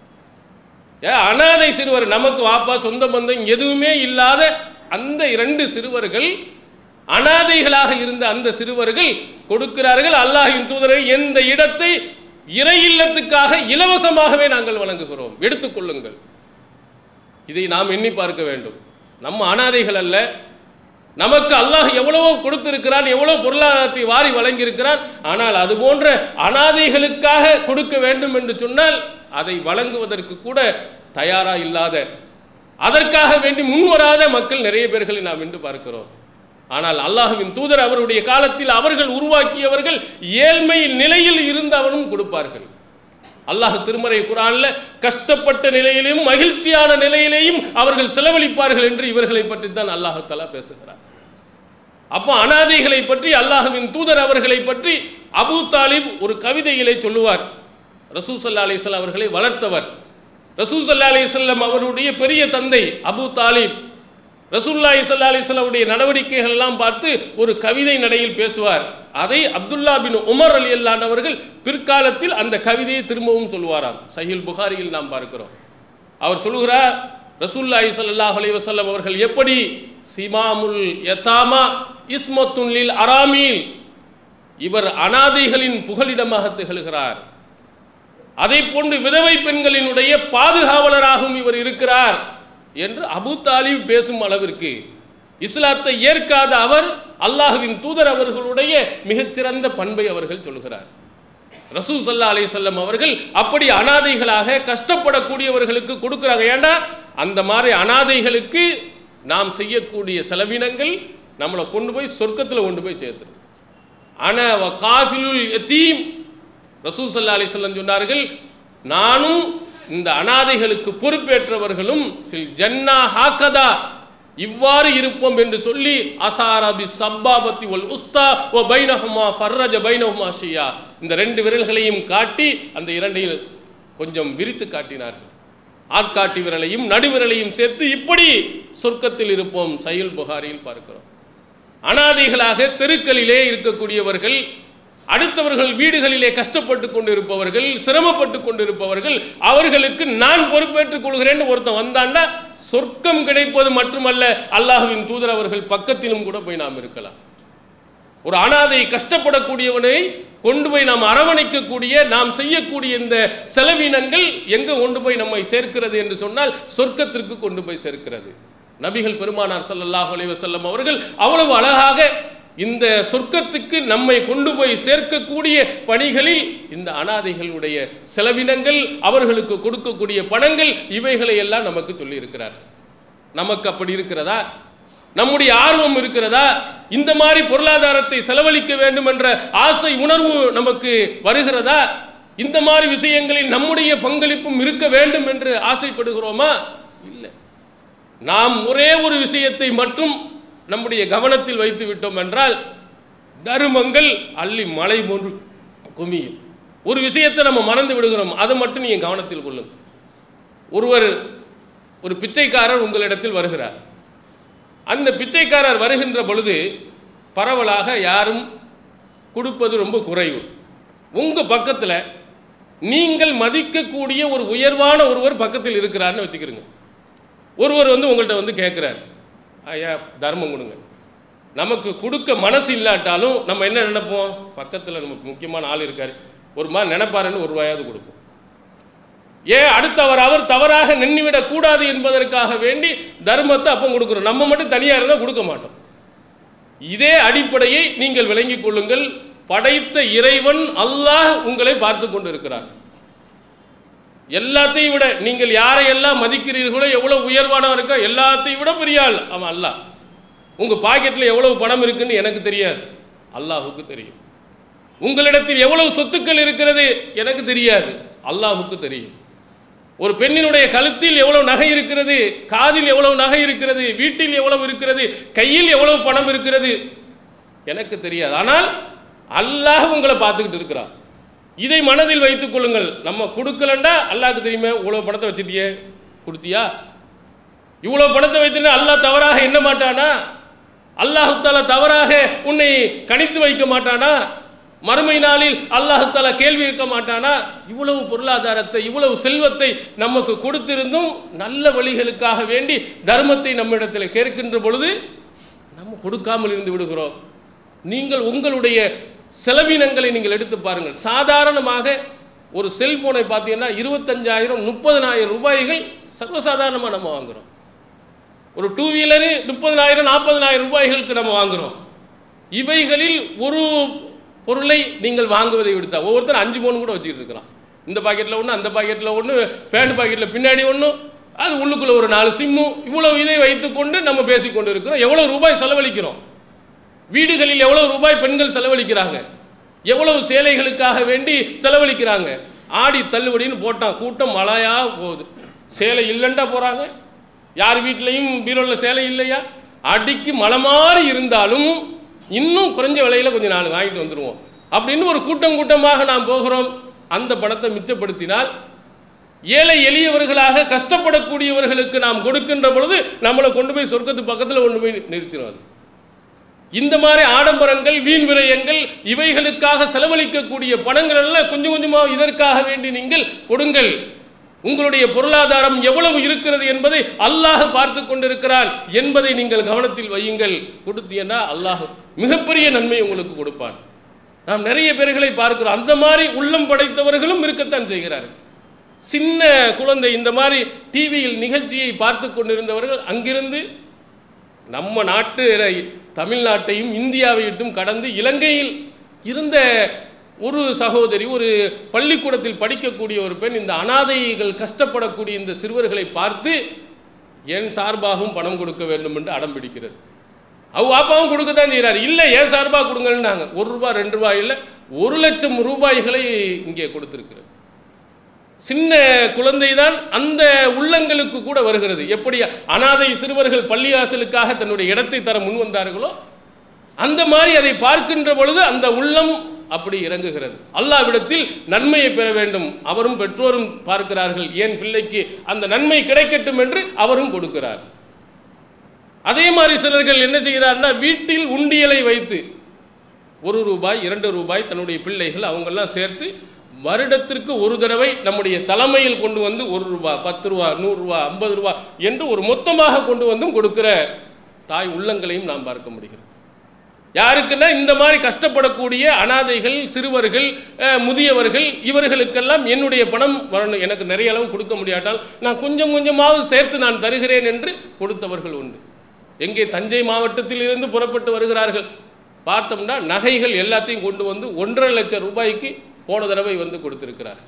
ஏ அனாதை சிறுவர் நமக்கு வாப்பா சொந்த பந்தம் எதுவுமே இல்லாத அந்த இரண்டு சிறுவர்கள் அனாதைகளாக இருந்த அந்த சிறுவர்கள் கொடுக்கிறார்கள் அல்லாஹின் தூதரை எந்த இடத்தை இறை இல்லத்துக்காக இலவசமாகவே நாங்கள் வழங்குகிறோம் எடுத்துக்கொள்ளுங்கள் இதை நாம் எண்ணி பார்க்க வேண்டும் நம்ம அனாதைகள் அல்ல நமக்கு அல்லாஹ் எவ்வளவோ கொடுத்திருக்கிறான் எவ்வளவு பொருளாதாரத்தை வாரி வழங்கியிருக்கிறான் ஆனால் அது போன்ற அனாதைகளுக்காக கொடுக்க வேண்டும் என்று சொன்னால் அதை வழங்குவதற்கு கூட தயாரா இல்லாத அதற்காக வேண்டி முன்வராத மக்கள் நிறைய பேர்களை நாம் இன்று பார்க்கிறோம் ஆனால் அல்லாஹுவின் தூதர் அவருடைய காலத்தில் அவர்கள் உருவாக்கியவர்கள் ஏழ்மை நிலையில் இருந்தவனும் கொடுப்பார்கள் அல்லாஹ் திருமறை குரான்ல கஷ்டப்பட்ட நிலையிலும் மகிழ்ச்சியான நிலையிலேயும் அவர்கள் செலவழிப்பார்கள் என்று இவர்களை பற்றி தான் அல்லாஹு தலா பேசுகிறார் அப்போ அனாதைகளை பற்றி அல்லாஹுவின் தூதர் அவர்களை பற்றி அபூ தாலிப் ஒரு கவிதையிலே சொல்லுவார் ரசூ சல்லா அலிஸ்லாம் அவர்களை வளர்த்தவர் ரசூ சல்லா அலிஸ்லாம் அவருடைய பெரிய தந்தை அபூ தாலிப் ரசூல்லாஹி சல்லா அலிஸ்லாவுடைய நடவடிக்கைகள் எல்லாம் பார்த்து ஒரு கவிதை நடையில் பேசுவார் அதை அப்துல்லா பின் உமர் அலி அல்லான் அவர்கள் பிற்காலத்தில் அந்த கவிதையை திரும்பவும் சொல்லுவாராம் சஹில் புகாரியில் நாம் பார்க்கிறோம் அவர் சொல்லுகிறார் ரசூல்லாஹி ஸல்லல்லாஹு அலைஹி வஸல்லம் அவர்கள் எப்படி சிமாமுல் யதாமா இஸ்மத்துன்லில் அராமீல் இவர் அனாதைகளின் புகலிடமாக திகழ்கிறார் அதை போன்று விதவை பெண்களினுடைய பாதுகாவலராகவும் இவர் இருக்கிறார் என்று அபு தாலிப் பேசும் அளவிற்கு இஸ்லாத்தை ஏற்காத அவர் அல்லாஹுவின் தூதர் அவர்களுடைய மிகச்சிறந்த பண்பை அவர்கள் சொல்கிறார் ரசூ சல்லா அலிசல்லம் அவர்கள் அப்படி அனாதைகளாக கஷ்டப்படக்கூடியவர்களுக்கு கொடுக்குறாங்க ஏண்டா அந்த மாதிரி அனாதைகளுக்கு நாம் செய்யக்கூடிய செலவினங்கள் நம்மளை கொண்டு போய் சொர்க்கத்தில் கொண்டு போய் சேர்த்துரும் அன வ காஃபிலுல் யத்தீம் ரசூல் சல்லா அலிசல்லம் சொன்னார்கள் நானும் இந்த அனாதைகளுக்கு பொறுப்பேற்றவர்களும் ஃபில் ஜன்னா ஹாக்கதா இவ்வாறு இருப்போம் என்று சொல்லி அசாரபி சப்பாபத்தி ஒல் உஸ்தா ஓ பைனஹுமா ஃபர்ரஜ பைனஹுமா ஷியா இந்த ரெண்டு விரல்களையும் காட்டி அந்த இரண்டையும் கொஞ்சம் விரித்து காட்டினார்கள் ஆட்காட்டி விரலையும் நடுவிரலையும் சேர்த்து இப்படி சொர்க்கத்தில் இருப்போம் சைல் புகாரியில் பார்க்கிறோம் அனாதைகளாக தெருக்களிலே இருக்கக்கூடியவர்கள் அடுத்தவர்கள் வீடுகளிலே கஷ்டப்பட்டு கொண்டிருப்பவர்கள் சிரமப்பட்டு கொண்டிருப்பவர்கள் அவர்களுக்கு நான் பொறுப்பேற்றுக் கொள்கிறேன்னு ஒருத்தன் வந்தாண்டா சொர்க்கம் கிடைப்பது மட்டுமல்ல அல்லாஹுவின் தூதர் அவர்கள் பக்கத்திலும் கூட போய் நாம் இருக்கலாம் ஒரு அனாதை கஷ்டப்படக்கூடியவனை கொண்டு போய் நாம் அரவணைக்கக்கூடிய நாம் செய்யக்கூடிய இந்த செலவினங்கள் எங்க கொண்டு போய் நம்மை சேர்க்கிறது என்று சொன்னால் சொர்க்கத்திற்கு கொண்டு போய் சேர்க்கிறது நபிகள் பெருமானார் ஸல்லல்லாஹு அலைஹி வஸல்லம் அவர்கள் அவ்வளவு அழகாக இந்த சொர்க்கத்துக்கு நம்மை கொண்டு போய் சேர்க்கக்கூடிய பணிகளில் இந்த அனாதைகளுடைய செலவினங்கள் அவர்களுக்கு கொடுக்கக்கூடிய பணங்கள் இவைகளை எல்லாம் நமக்கு சொல்லியிருக்கிறார் நமக்கு அப்படி இருக்கிறதா நம்முடைய ஆர்வம் இருக்கிறதா இந்த மாதிரி பொருளாதாரத்தை செலவழிக்க வேண்டும் என்ற ஆசை உணர்வு நமக்கு வருகிறதா இந்த மாதிரி விஷயங்களில் நம்முடைய பங்களிப்பும் இருக்க வேண்டும் என்று ஆசைப்படுகிறோமா இல்லை நாம் ஒரே ஒரு விஷயத்தை மட்டும் நம்முடைய கவனத்தில் வைத்து விட்டோம் என்றால் தருமங்கள் அள்ளி மலை போன்று குமியும் ஒரு விஷயத்தை நம்ம மறந்து விடுகிறோம் அதை மட்டும் நீங்கள் கவனத்தில் கொள்ளுங்க ஒருவர் ஒரு பிச்சைக்காரர் உங்களிடத்தில் வருகிறார் அந்த பிச்சைக்காரர் வருகின்ற பொழுது பரவலாக யாரும் கொடுப்பது ரொம்ப குறைவு உங்கள் பக்கத்தில் நீங்கள் மதிக்கக்கூடிய ஒரு உயர்வான ஒருவர் பக்கத்தில் இருக்கிறார்னு வச்சுக்கிறோங்க ஒருவர் வந்து உங்கள்கிட்ட வந்து கேட்குறார் ஐயா தர்மம் கொடுங்க நமக்கு கொடுக்க மனசு இல்லாட்டாலும் நம்ம என்ன நினைப்போம் பக்கத்தில் நமக்கு முக்கியமான ஆள் இருக்கார் ஒரு மாதிரி நினைப்பாருன்னு ஒரு ரூபாயாவது கொடுப்போம் ஏன் அடுத்தவர் அவர் தவறாக நின்றுவிடக் கூடாது என்பதற்காக வேண்டி தர்மத்தை அப்போ கொடுக்குறோம் நம்ம மட்டும் தனியாக இருந்தால் கொடுக்க மாட்டோம் இதே அடிப்படையை நீங்கள் விளங்கிக் கொள்ளுங்கள் படைத்த இறைவன் அல்லாஹ் உங்களை பார்த்து கொண்டிருக்கிறார் எல்லாத்தையும் விட நீங்கள் யாரையெல்லாம் மதிக்கிறீர்களோ எவ்வளவு உயர்வானவன் இருக்கோ எல்லாத்தையும் விட பெரிய ஆள் அவன் அல்லாஹ் உங்கள் பாக்கெட்டில் எவ்வளவு பணம் இருக்குன்னு எனக்கு தெரியாது அல்லாஹுக்கு தெரியும் உங்களிடத்தில் எவ்வளவு சொத்துக்கள் இருக்கிறது எனக்கு தெரியாது அல்லாஹுக்கு தெரியும் ஒரு பெண்ணினுடைய கழுத்தில் எவ்வளவு நகை இருக்கிறது காதில் எவ்வளவு நகை இருக்கிறது வீட்டில் எவ்வளவு இருக்கிறது கையில் எவ்வளவு பணம் இருக்கிறது எனக்கு தெரியாது ஆனால் அல்லாஹ் உங்களை பார்த்துக்கிட்டு இருக்கிறான் இதை மனதில் வைத்துக் கொள்ளுங்கள் நம்ம கொடுக்கலண்டா அல்லாஹ்க்கு தெரியுமே இவ்வளோ பணத்தை வச்சுட்டியே கொடுத்தியா இவ்வளோ பணத்தை வைத்துனா அல்லாஹ் தவறாக எண்ண மாட்டானா அல்லாஹு தாலா தவறாக உன்னை கணித்து வைக்க மாட்டானா மறுமை நாளில் அல்லாஹு தாலா கேள்வி கேட்க மாட்டானா இவ்வளவு பொருளாதாரத்தை இவ்வளவு செல்வத்தை நமக்கு கொடுத்திருந்தும் நல்ல வழிகளுக்காக வேண்டி தர்மத்தை நம்மிடத்தில் கேட்கின்ற பொழுது நம்ம கொடுக்காமல் இருந்து விடுகிறோம் நீங்கள் உங்களுடைய செலவினங்களை நீங்கள் எடுத்து பாருங்கள் சாதாரணமாக ஒரு செல்போனை பார்த்தீங்கன்னா இருபத்தஞ்சாயிரம் முப்பதனாயிரம் ரூபாய்கள் சர்வசாதாரணமாக நம்ம வாங்குகிறோம் ஒரு டூ வீலரு முப்பதனாயிரம் நாற்பதனாயிரம் ரூபாய்களுக்கு நம்ம வாங்குகிறோம் இவைகளில் ஒரு பொருளை நீங்கள் வாங்குவதை விடுத்தா ஒவ்வொருத்தரும் அஞ்சு ஃபோன் கூட வச்சுக்கிட்டு இருக்கிறான் இந்த பாக்கெட்டில் ஒன்று அந்த பாக்கெட்டில் ஒன்று பேண்ட் பாக்கெட்டில் பின்னாடி ஒன்று அது உள்ளுக்குள்ளே ஒரு நாலு சிம்மு இவ்வளவு இதை வைத்துக்கொண்டு நம்ம பேசிக்கொண்டு இருக்கிறோம் எவ்வளோ ரூபாய் செலவழிக்கிறோம் வீடுகளில் எவ்வளவு ரூபாய் பெண்கள் செலவழிக்கிறாங்க எவ்வளவு சேலைகளுக்காக வேண்டி செலவழிக்கிறாங்க ஆடி தள்ளுபடின்னு போட்டான் கூட்டம் மழையா போகுது சேலை இல்லைண்டா போகிறாங்க யார் வீட்லேயும் பீரோவில் சேலை இல்லையா அடிக்கு மழை மாதிரி இருந்தாலும் இன்னும் குறைஞ்ச விலையில் கொஞ்சம் நாள் வாங்கிட்டு வந்துடுவோம் அப்படின்னு ஒரு கூட்டம் கூட்டமாக நாம் போகிறோம் அந்த பணத்தை மிச்சப்படுத்தினால் ஏழை எளியவர்களாக கஷ்டப்படக்கூடியவர்களுக்கு நாம் கொடுக்கின்ற பொழுது நம்மளை கொண்டு போய் சொர்க்கத்து பக்கத்தில் கொண்டு போய் நிறுத்திடும் அது இந்த மாதிரி ஆடம்பரங்கள் வீண் விரயங்கள் இவைகளுக்காக செலவழிக்கக்கூடிய பணங்கள் எல்லாம் கொஞ்சம் கொஞ்சமாக இதற்காக வேண்டி நீங்கள் கொடுங்கள் உங்களுடைய பொருளாதாரம் எவ்வளவு இருக்கிறது என்பதை அல்லாஹ் பார்த்து கொண்டிருக்கிறான் என்பதை நீங்கள் கவனத்தில் வையுங்கள் கொடுத்தீங்கன்னா அல்லாஹ் மிகப்பெரிய நன்மை உங்களுக்கு கொடுப்பான் நாம் நிறைய பேர்களை பார்க்கிறோம் அந்த மாதிரி உள்ளம் படைத்தவர்களும் இருக்கத்தான் செய்கிறார்கள் சின்ன குழந்தை இந்த மாதிரி டிவியில் நிகழ்ச்சியை பார்த்து கொண்டிருந்தவர்கள் அங்கிருந்து நம்ம நாட்டு தமிழ்நாட்டையும் இந்தியாவையிட்டும் கடந்து இலங்கையில் இருந்த ஒரு சகோதரி ஒரு பள்ளிக்கூடத்தில் படிக்கக்கூடிய ஒரு பெண் இந்த அனாதைகள் கஷ்டப்படக்கூடிய இந்த சிறுவர்களை பார்த்து என் சார்பாகவும் பணம் கொடுக்க வேண்டும் என்று அடம் பிடிக்கிறது அவ அப்பாவும் கொடுக்க தான் செய்கிறார் இல்லை ஏன் சார்பாக கொடுங்கன்னாங்க ஒரு ரூபாய் ரெண்டு ரூபாய் இல்லை ஒரு லட்சம் ரூபாய்களை இங்கே கொடுத்திருக்கிறது சின்ன குழந்தை தான் அந்த உள்ளங்களுக்கு கூட வருகிறது எப்படி அனாதை சிறுவர்கள் பள்ளிவாசலுக்காக தன்னுடைய இடத்தை தர முன் வந்தார்களோ அந்த மாதிரி அதை பார்க்கின்ற பொழுது அந்த உள்ளம் அப்படி இறங்குகிறது அல்லாவிடத்தில் நன்மையை பெற வேண்டும் அவரும் பெற்றோரும் பார்க்கிறார்கள் ஏன் பிள்ளைக்கு அந்த நன்மை கிடைக்கட்டும் என்று அவரும் கொடுக்கிறார் அதே மாதிரி சிலர்கள் என்ன செய்கிறார்னா வீட்டில் உண்டியலை வைத்து ஒரு ரூபாய் இரண்டு ரூபாய் தன்னுடைய பிள்ளைகள் அவங்கெல்லாம் சேர்த்து வருடத்திற்கு ஒரு தடவை நம்முடைய தலைமையில் கொண்டு வந்து ஒரு ரூபா பத்து ரூபா நூறுரூவா ஐம்பது ரூபா என்று ஒரு மொத்தமாக கொண்டு வந்தும் கொடுக்கிற தாய் உள்ளங்களையும் நாம் பார்க்க முடிகிறது யாருக்குன்னா இந்த மாதிரி கஷ்டப்படக்கூடிய அனாதைகள் சிறுவர்கள் அஹ், முதியவர்கள் இவர்களுக்கெல்லாம் என்னுடைய பணம் வரணும் எனக்கு நிறைய அளவு கொடுக்க முடியாட்டால் நான் கொஞ்சம் கொஞ்சமாவது சேர்த்து நான் தருகிறேன் என்று கொடுத்தவர்கள் உண்டு எங்கே தஞ்சை மாவட்டத்தில் இருந்து புறப்பட்டு வருகிறார்கள் பார்த்தோம்னா நகைகள் எல்லாத்தையும் கொண்டு வந்து ஒன்றரை லட்சம் ரூபாய்க்கு போன தடவை வந்து கொடுத்திருக்கிறார்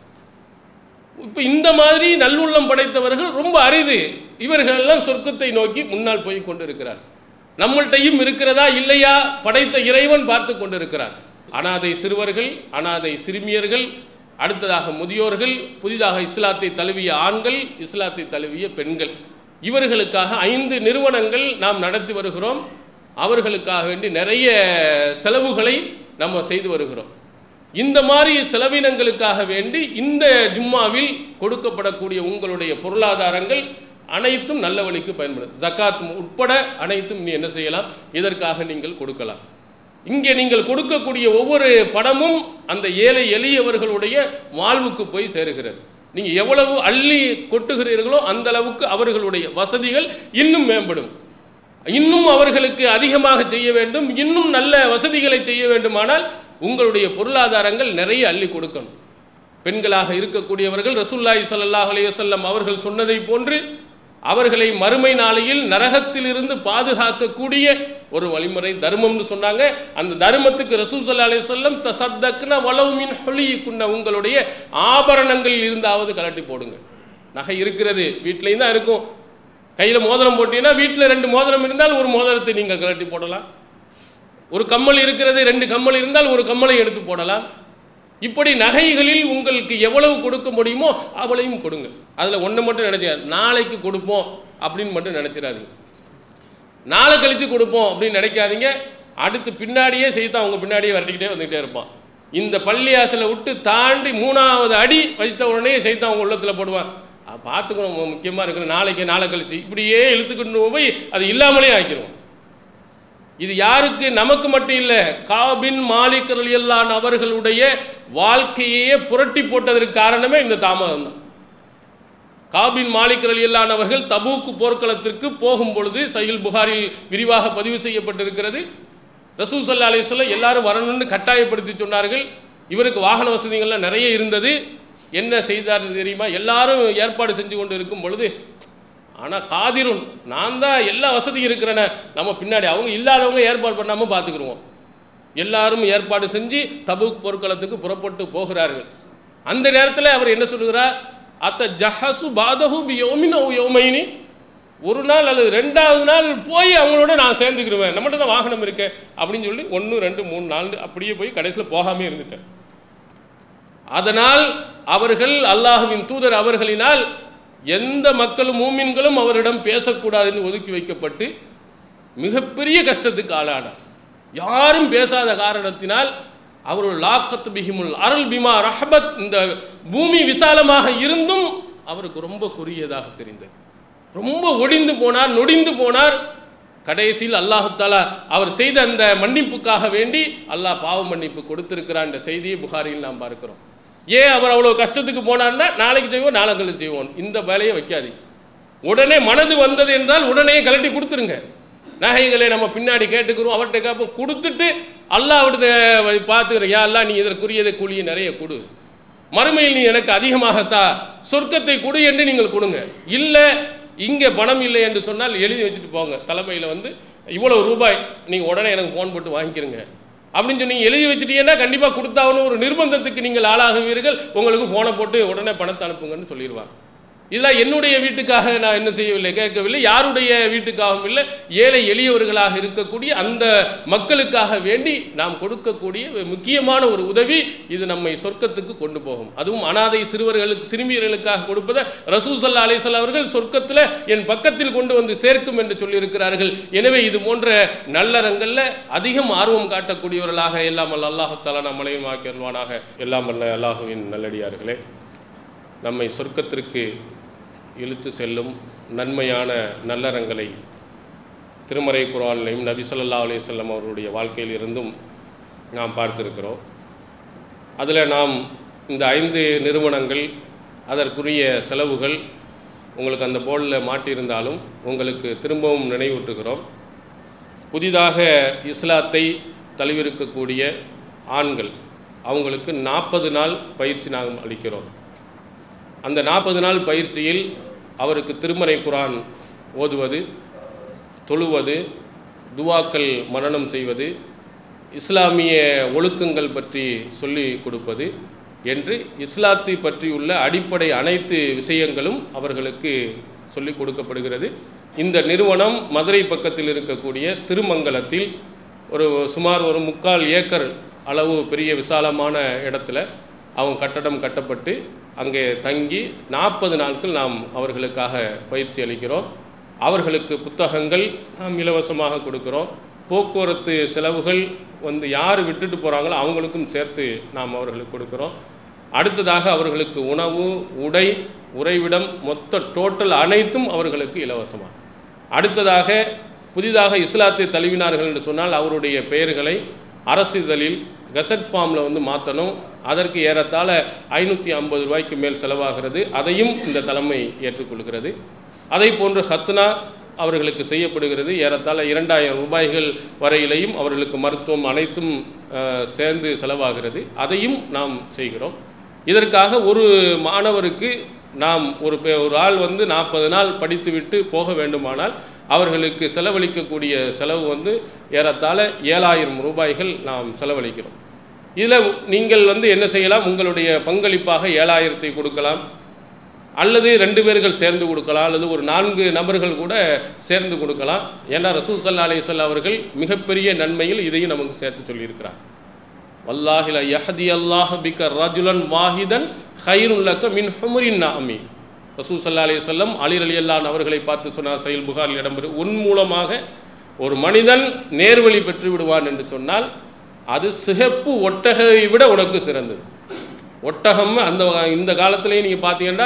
இப்போ இந்த மாதிரி நல்லுள்ளம் படைத்தவர்கள் ரொம்ப அரிது இவர்கள் எல்லாம் சொர்க்கத்தை நோக்கி முன்னால் போய் கொண்டிருக்கிறார் நம்மள்கிட்டையும் இருக்கிறதா இல்லையா படைத்த இறைவன் பார்த்து கொண்டிருக்கிறார் அனாதை சிறுவர்கள் அனாதை சிறுமியர்கள் அடுத்ததாக முதியோர்கள் புதிதாக இஸ்லாத்தை தழுவிய ஆண்கள் இஸ்லாத்தை தழுவிய பெண்கள் இவர்களுக்காக ஐந்து நிறுவனங்கள் நாம் நடத்தி வருகிறோம் அவர்களுக்காக வேண்டி நிறைய செலவுகளை நம்ம செய்து வருகிறோம் இந்த மாதிரி செலவினங்களுக்காக வேண்டி இந்த ஜும்மாவில் கொடுக்கப்படக்கூடிய உங்களுடைய பொருளாதாரங்கள் அனைத்தும் நல்ல வழிக்கு பயன்படும் ஜக்காத் உட்பட அனைத்தும் நீ என்ன செய்யலாம் இதற்காக நீங்கள் கொடுக்கலாம் இங்கே நீங்கள் கொடுக்கக்கூடிய ஒவ்வொரு பணமும் அந்த ஏழை எளியவர்களுடைய வாழ்வுக்கு போய் சேருகிறது நீங்கள் எவ்வளவு அள்ளி கொட்டுகிறீர்களோ அந்த அளவுக்கு அவர்களுடைய வசதிகள் இன்னும் மேம்படும் இன்னும் அவர்களுக்கு அதிகமாக செய்ய வேண்டும் இன்னும் நல்ல வசதிகளை செய்ய வேண்டுமானால் உங்களுடைய பொருளாதாரங்கள் நிறைய அள்ளி கொடுக்கணும் பெண்களாக இருக்கக்கூடியவர்கள் ரசூல்லாய் ஸல்லல்லாஹு அலைஹி வஸல்லம் அவர்கள் சொன்னதை போன்று அவர்களை மறுமை நாளையில் நரகத்திலிருந்து பாதுகாக்கக்கூடிய ஒரு வழிமுறை தர்மம்னு சொன்னாங்க அந்த தர்மத்துக்கு ரசூல் சல்லா அலைஹி வஸல்லம் தசத்தக்ன வலவு மின் ஹொலிக்குன்ன உங்களுடைய ஆபரணங்கள் இருந்தாவது கலட்டி போடுங்க நகை இருக்கிறது வீட்லேயும் தான் இருக்கும் கையில் மோதிரம் போட்டீங்கன்னா வீட்டில் ரெண்டு மோதிரம் இருந்தால் ஒரு மோதிரத்தை நீங்கள் கலட்டி போடலாம் ஒரு கம்மல் இருக்கிறது ரெண்டு கம்மல் இருந்தால் ஒரு கம்மலை எடுத்து போடலாம் இப்படி நகைகளில் உங்களுக்கு எவ்வளவு கொடுக்க முடியுமோ அவ்வளையும் கொடுங்க அதில் ஒன்று மட்டும் நினைச்சா நாளைக்கு கொடுப்போம் அப்படின்னு மட்டும் நினச்சிடாதீங்க நாளை கழித்து கொடுப்போம் அப்படின்னு நினைக்காதீங்க அடுத்து பின்னாடியே செய்தான் அவங்க பின்னாடியே விரட்டிக்கிட்டே வந்துக்கிட்டே இருப்பான் இந்த பள்ளியாசலை விட்டு தாண்டி மூணாவது அடி வைத்த உடனே செய்தான் அவங்க உள்ளத்தில் போடுவான் அஹ் பார்த்துக்கணும் முக்கியமாக இருக்கணும் நாளைக்கு நாளை கழிச்சு இப்படியே இழுத்துக்கிட்டு போய் அது இல்லாமலே ஆக்கிடுவோம் இது யாருக்கு நமக்கு மட்டும் இல்லை காபின் மாலிக் ரலியல்லான் அவர்களுடைய வாழ்க்கையே புரட்டி போட்டதற்கு காரணமே இந்த தாமதம் தான் காபின் மாலிக் ரலியல்லான் அவர்கள் தபூக்கு போர்க்களத்திற்கு போகும் பொழுது சஹில் புகாரில் விரிவாக பதிவு செய்யப்பட்டிருக்கிறது ரசூல் சல்லா அலிஸ்லாம் எல்லாரும் வரணும்னு கட்டாயப்படுத்தி சொன்னார்கள் இவருக்கு வாகன வசதிகள்லாம் நிறைய இருந்தது என்ன செய்தார் தெரியுமா எல்லாரும் ஏற்பாடு செஞ்சு கொண்டு இருக்கும் பொழுது ஆனால் காதிரும் நான் தான் எல்லா வசதியும் இருக்கிறேனே நம்ம பின்னாடி அவங்க இல்லாதவங்க ஏற்பாடு பண்ணாமல் பார்த்துக்குருவோம் எல்லாரும் ஏற்பாடு செஞ்சு தபுக் போர்க்களத்துக்கு புறப்பட்டு போகிறார்கள் அந்த நேரத்தில் அவர் என்ன சொல்லுகிறார் அத்த ஜஹசு பாதஹு பி யோமின் ஓ யோமைனி ஒரு நாள் அல்லது ரெண்டாவது நாள் போய் அவங்களோட நான் சேர்ந்துக்கிருவேன் நம்மகிட்ட தான் வாகனம் இருக்கு அப்படின்னு சொல்லி ஒன்று ரெண்டு மூணு நாலு அப்படியே போய் கடைசியில் போகாமே இருந்துட்டேன் அதனால் அவர்கள் அல்லாஹுவின் தூதர் அவர்களினால் எந்த மக்களும் மூமின்களும் அவரிடம் பேசக்கூடாதுன்னு ஒதுக்கி வைக்கப்பட்டு மிகப்பெரிய கஷ்டத்துக்கு ஆளானார் யாரும் பேசாத காரணத்தினால் அவர்கள் லாக்கத் பிஹிமுல் அருள் பிமா ரஹபத் இந்த பூமி விசாலமாக இருந்தும் அவருக்கு ரொம்ப குறுகியதாக தெரிந்தது ரொம்ப ஒடிந்து போனார் நொடிந்து போனார் கடைசியில் அல்லாஹு தாலா அவர் செய்த அந்த மன்னிப்புக்காக வேண்டி அல்லாஹ் பாவ மன்னிப்பு கொடுத்திருக்கிறார் என்ற செய்தியை புகாரியில் நாம் பார்க்கிறோம் ஏன் அவர் அவ்வளோ கஷ்டத்துக்கு போனார்னா நாளைக்கு செய்வோம் நாளைக்கு செய்வோம் இந்த வேலையை வைக்காது உடனே மனது வந்தது என்றால் உடனே கலட்டி கொடுத்துருங்க நகைகளை நம்ம பின்னாடி கேட்டுக்கிறோம் அவர்கிட்ட கேட்போம் கொடுத்துட்டு அல்லாஹ் அவர்கிட்ட பார்த்துக்கிறேன் யா அல்லாஹ் நீ இதற்குரியதை கூலியை நிறைய கொடு மறுமையில் நீ எனக்கு அதிகமாகத்தா சொர்க்கத்தை கொடு என்று நீங்கள் கொடுங்க இல்லை இங்கே பணம் இல்லை என்று சொன்னால் எழுதி வச்சுட்டு போங்க தலைமையில் வந்து இவ்வளவு ரூபாய் நீங்கள் உடனே எனக்கு ஃபோன் போட்டு வாங்கிக்கிறங்க அப்படின்னு சொன்னீங்க எழுதி வச்சுட்டீங்கன்னா கண்டிப்பாக கொடுத்தாகணும் ஒரு நிர்பந்தத்துக்கு நீங்கள் ஆளாகுவீர்கள் உங்களுக்கு ஃபோனை போட்டு உடனே பணத்தை அனுப்புங்கன்னு சொல்லிடுவாங்க இதெல்லாம் என்னுடைய வீட்டுக்காக நான் என்ன செய்யவில்லை கேட்கவில்லை யாருடைய வீட்டுக்காகவும் இல்லை ஏழை எளியவர்களாக இருக்கக்கூடிய அந்த மக்களுக்காக வேண்டி நாம் கொடுக்கக்கூடிய முக்கியமான ஒரு உதவி இது நம்மை சொர்க்கத்துக்கு கொண்டு போகும் அதுவும் அனாதை சிறுவர்களுக்கு சிறுமியர்களுக்காக கொடுப்பதை ரசூசல்லா அலிசல்லா அவர்கள் சொர்க்கத்தில் என் பக்கத்தில் கொண்டு வந்து சேர்க்கும் என்று சொல்லியிருக்கிறார்கள் எனவே இது போன்ற நல்லறங்களில் அதிகம் ஆர்வம் காட்டக்கூடியவர்களாக எல்லாம் அல்ல அல்லாஹாலா நம்மளையும் ஆக்கிடுவானாக எல்லாம் அல்ல அல்லாஹுவின் நல்லடியார்களே நம்மை சொர்க்கத்திற்கு இழுத்து செல்லும் நன்மையான நல்லறங்களை திருமறை குரானிலையும் நபி ஸல்லல்லாஹு அலைஹி வஸல்லம் அவருடைய வாழ்க்கையில் இருந்தும் நாம் பார்த்திருக்கிறோம் அதில் நாம் இந்த ஐந்து நிறுவனங்கள் அதற்குரிய செலவுகள் உங்களுக்கு அந்த போர்டில் மாட்டியிருந்தாலும் உங்களுக்கு திரும்பவும் நினைவூட்டுகிறோம் புதிதாக இஸ்லாத்தை தழுவிருக்கக்கூடிய ஆண்கள் அவங்களுக்கு நாற்பது நாள் பயிற்சி நாங்கள் அளிக்கிறோம் அந்த நாற்பது நாள் பயிற்சியில் அவருக்கு திருமறை குரான் ஓதுவது தொழுவது துவாக்கள் மரணம் செய்வது இஸ்லாமிய ஒழுக்கங்கள் பற்றி சொல்லி கொடுப்பது என்று இஸ்லாத்தை பற்றியுள்ள அடிப்படை அனைத்து விஷயங்களும் அவர்களுக்கு சொல்லிக் கொடுக்கப்படுகிறது இந்த நிறுவனம் மதுரை பக்கத்தில் இருக்கக்கூடிய திருமங்கலத்தில் ஒரு சுமார் ஒரு முக்கால் ஏக்கர் அளவு பெரிய விசாலமான இடத்துல அவங்க கட்டடம் கட்டப்பட்டு அங்கே தங்கி நாற்பது நாட்கள் நாம் அவர்களுக்காக பயிற்சி அளிக்கிறோம் அவர்களுக்கு புத்தகங்கள் நாம் இலவசமாக கொடுக்கிறோம் போக்குவரத்து செலவுகள் வந்து யார் விட்டுட்டு போகிறாங்களோ அவங்களுக்கும் சேர்த்து நாம் அவர்களுக்கு கொடுக்கிறோம் அடுத்ததாக அவர்களுக்கு உணவு உடை உறைவிடம் மொத்த டோட்டல் அனைத்தும் அவர்களுக்கு இலவசமாக அடுத்ததாக புதிதாக இஸ்லாத்தை தழுவினார்கள் என்று சொன்னால் அவருடைய பெயர்களை அரசிதழில் கசட் ஃபார்மில் வந்து மாற்றணும் அதற்கு ஏறத்தாழ ஐநூற்றி ஐம்பது ரூபாய்க்கு மேல் செலவாகிறது அதையும் இந்த தலைமை ஏற்றுக்கொள்கிறது அதை போன்று ஹத்னா அவர்களுக்கு செய்யப்படுகிறது ஏறத்தாழ இரண்டாயிரம் ரூபாய்கள் வரையிலையும் அவர்களுக்கு மருத்துவம் அனைத்தும் அஹ், சேர்ந்து செலவாகிறது அதையும் நாம் செய்கிறோம் இதற்காக ஒரு மாணவருக்கு நாம் ஒரு பே- ஒரு ஆள் வந்து நாற்பது நாள் படித்துவிட்டு போக வேண்டுமானால் அவர்களுக்கு செலவழிக்கக்கூடிய செலவு வந்து ஏறத்தாழ ஏழாயிரம் ரூபாய்கள் நாம் செலவழிக்கிறோம் இதில் நீங்கள் வந்து என்ன செய்யலாம் உங்களுடைய பங்களிப்பாக ஏழாயிரத்தை கொடுக்கலாம் அல்லது ரெண்டு பேர்கள் சேர்ந்து கொடுக்கலாம் அல்லது ஒரு நான்கு நபர்கள் கூட சேர்ந்து கொடுக்கலாம் ஏன்னா ரசூல் சல்லா அலிசல்லா அவர்கள் மிகப்பெரிய நன்மையில் இதையும் நமக்கு சேர்த்து சொல்லியிருக்கிறார் வல்லாஹில யஹதி அல்லாஹ் பிக்க ரஜுலன் வாஹிதன் ஹைருல்லக்க மின் ஹுமரின் நாமி ரசூல் சல்லா அலி சொல்லம் அலிர் அலி அல்லான் அவர்களை பார்த்து சொன்னார் சயில் புகாரில் இடம்பெறும் உன் மூலமாக ஒரு மனிதன் நேர்வழி பெற்று விடுவான் என்று சொன்னால் அது சிகப்பு ஒட்டகை விட உனக்கு சிறந்தது ஒட்டகம் அந்த இந்த காலத்திலேயே நீங்கள் பார்த்தீங்கன்னா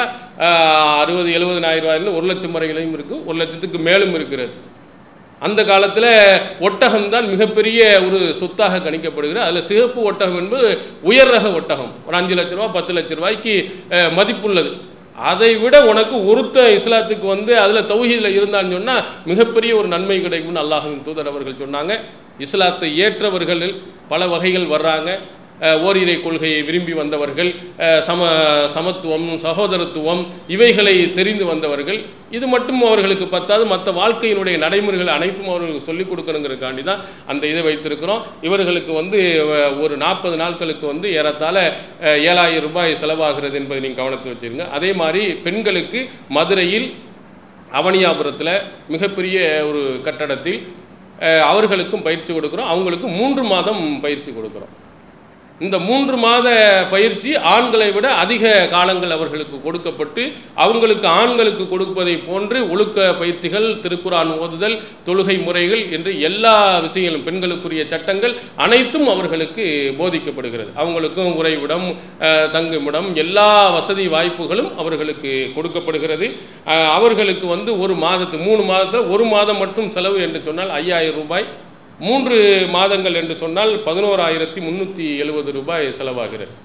அறுபது எழுபதுனாயிரம் ரூபாயிலிருந்து ஒரு லட்சம் வரையிலையும் இருக்குது ஒரு லட்சத்துக்கு மேலும் இருக்கிறது அந்த காலத்தில் ஒட்டகம் தான் மிகப்பெரிய ஒரு சொத்தாக கணிக்கப்படுகிறது அதில் சிகப்பு ஒட்டகம் என்பது உயர் ரக ஒட்டகம் ஒரு அஞ்சு லட்ச ரூபா பத்து லட்ச ரூபாய்க்கு அஹ், மதிப்புள்ளது அதை விட உனக்கு ஒருத்த இஸ்லாத்துக்கு வந்து அதில் தௌஹீதில் இருந்தான்னு சொன்னால் மிகப்பெரிய ஒரு நன்மை கிடைக்கும்னு அல்லாஹின் தூதர் அவர்கள் சொன்னாங்க இஸ்லாத்தை ஏற்றவர்களில் பல வகைகள் வர்றாங்க அஹ், ஓரிரை கொள்கையை விரும்பி வந்தவர்கள் அஹ், சம சமத்துவம் சகோதரத்துவம் இவைகளை தெரிந்து வந்தவர்கள் இது மட்டும் அவர்களுக்கு பத்தாது மற்ற வாழ்க்கையினுடைய நடைமுறைகள் அனைத்தும் அவர்களுக்கு சொல்லிக் கொடுக்கணுங்கிறதுக்காண்டி தான் அந்த இதை வைத்திருக்கிறோம் இவர்களுக்கு வந்து அஹ், ஒரு நாற்பது நாட்களுக்கு வந்து ஏறத்தாழ அஹ், ஏழாயிரம் ரூபாய் செலவாகிறது என்பதை நீங்கள் கவனத்தில் வச்சுருங்க அதே மாதிரி பெண்களுக்கு மதுரையில் அவனியாபுரத்தில் மிகப்பெரிய ஒரு கட்டடத்தில் அஹ், அவர்களுக்கும் பயிற்சி கொடுக்குறோம் அவங்களுக்கு மூன்று மாதம் பயிற்சி கொடுக்குறோம் இந்த மூன்று மாத பயிற்சி ஆண்களை விட அதிக காலங்கள் அவர்களுக்கு கொடுக்கப்பட்டு அவங்களுக்கு ஆண்களுக்கு கொடுப்பதை போன்று ஒழுக்க பயிற்சிகள் திருக்குரான் ஓதுதல் தொழுகை முறைகள் என்று எல்லா விஷயங்களும் பெண்களுக்குரிய சட்டங்கள் அனைத்தும் அவர்களுக்கு போதிக்கப்படுகிறது அவங்களுக்கும் உறைவிடம் அஹ், தங்குமிடம் எல்லா வசதி வாய்ப்புகளும் அவர்களுக்கு கொடுக்கப்படுகிறது அஹ், அவர்களுக்கு வந்து ஒரு மாதத்து மூணு மாதத்தில் ஒரு மாதம் மட்டும் செலவு என்று சொன்னால் ஐயாயிரம் ரூபாய் மூன்று மாதங்கள் என்று சொன்னால் பதினோராயிரத்தி முந்நூற்றி எழுபது ரூபாய் செலவாகிறது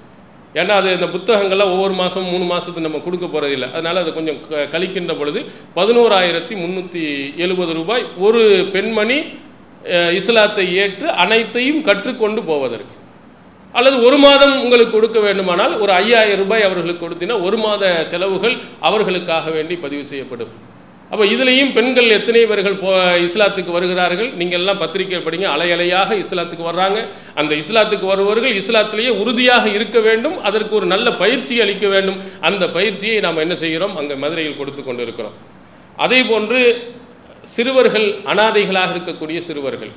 ஏன்னா அது இந்த புத்தகங்கள்லாம் ஒவ்வொரு மாதம் மூணு மாதத்துக்கு நம்ம கொடுக்க போகிறதில்ல அதனால் அது கொஞ்சம் க- கழிக்கின்ற பொழுது பதினோராயிரத்தி முந்நூற்றி எழுபது ரூபாய் ஒரு பெண்மணி அஹ், இஸ்லாத்தை ஏற்று அனைத்தையும் கற்றுக்கொண்டு போவதற்கு அல்லது ஒரு மாதம் உங்களுக்கு கொடுக்க வேண்டுமானால் ஒரு ஐயாயிரம் ரூபாய் அவர்களுக்கு கொடுத்தீங்கன்னா ஒரு மாத செலவுகள் அவர்களுக்காக வேண்டி பதிவு செய்யப்படும் அப்போ இதுலேயும் பெண்கள் எத்தனை பேர்கள் போ இஸ்லாத்துக்கு வருகிறார்கள் நீங்கள் எல்லாம் பத்திரிக்கை படிங்க அலை அலையாக இஸ்லாத்துக்கு வர்றாங்க அந்த இஸ்லாத்துக்கு வருபவர்கள் இஸ்லாத்திலேயே உறுதியாக இருக்க வேண்டும் அதற்கு ஒரு நல்ல பயிற்சி அளிக்க வேண்டும் அந்த பயிற்சியை நாம் என்ன செய்கிறோம் அங்கே மதுரையில் கொடுத்து கொண்டு இருக்கிறோம் அதே போன்று சிறுவர்கள் அனாதைகளாக இருக்கக்கூடிய சிறுவர்கள்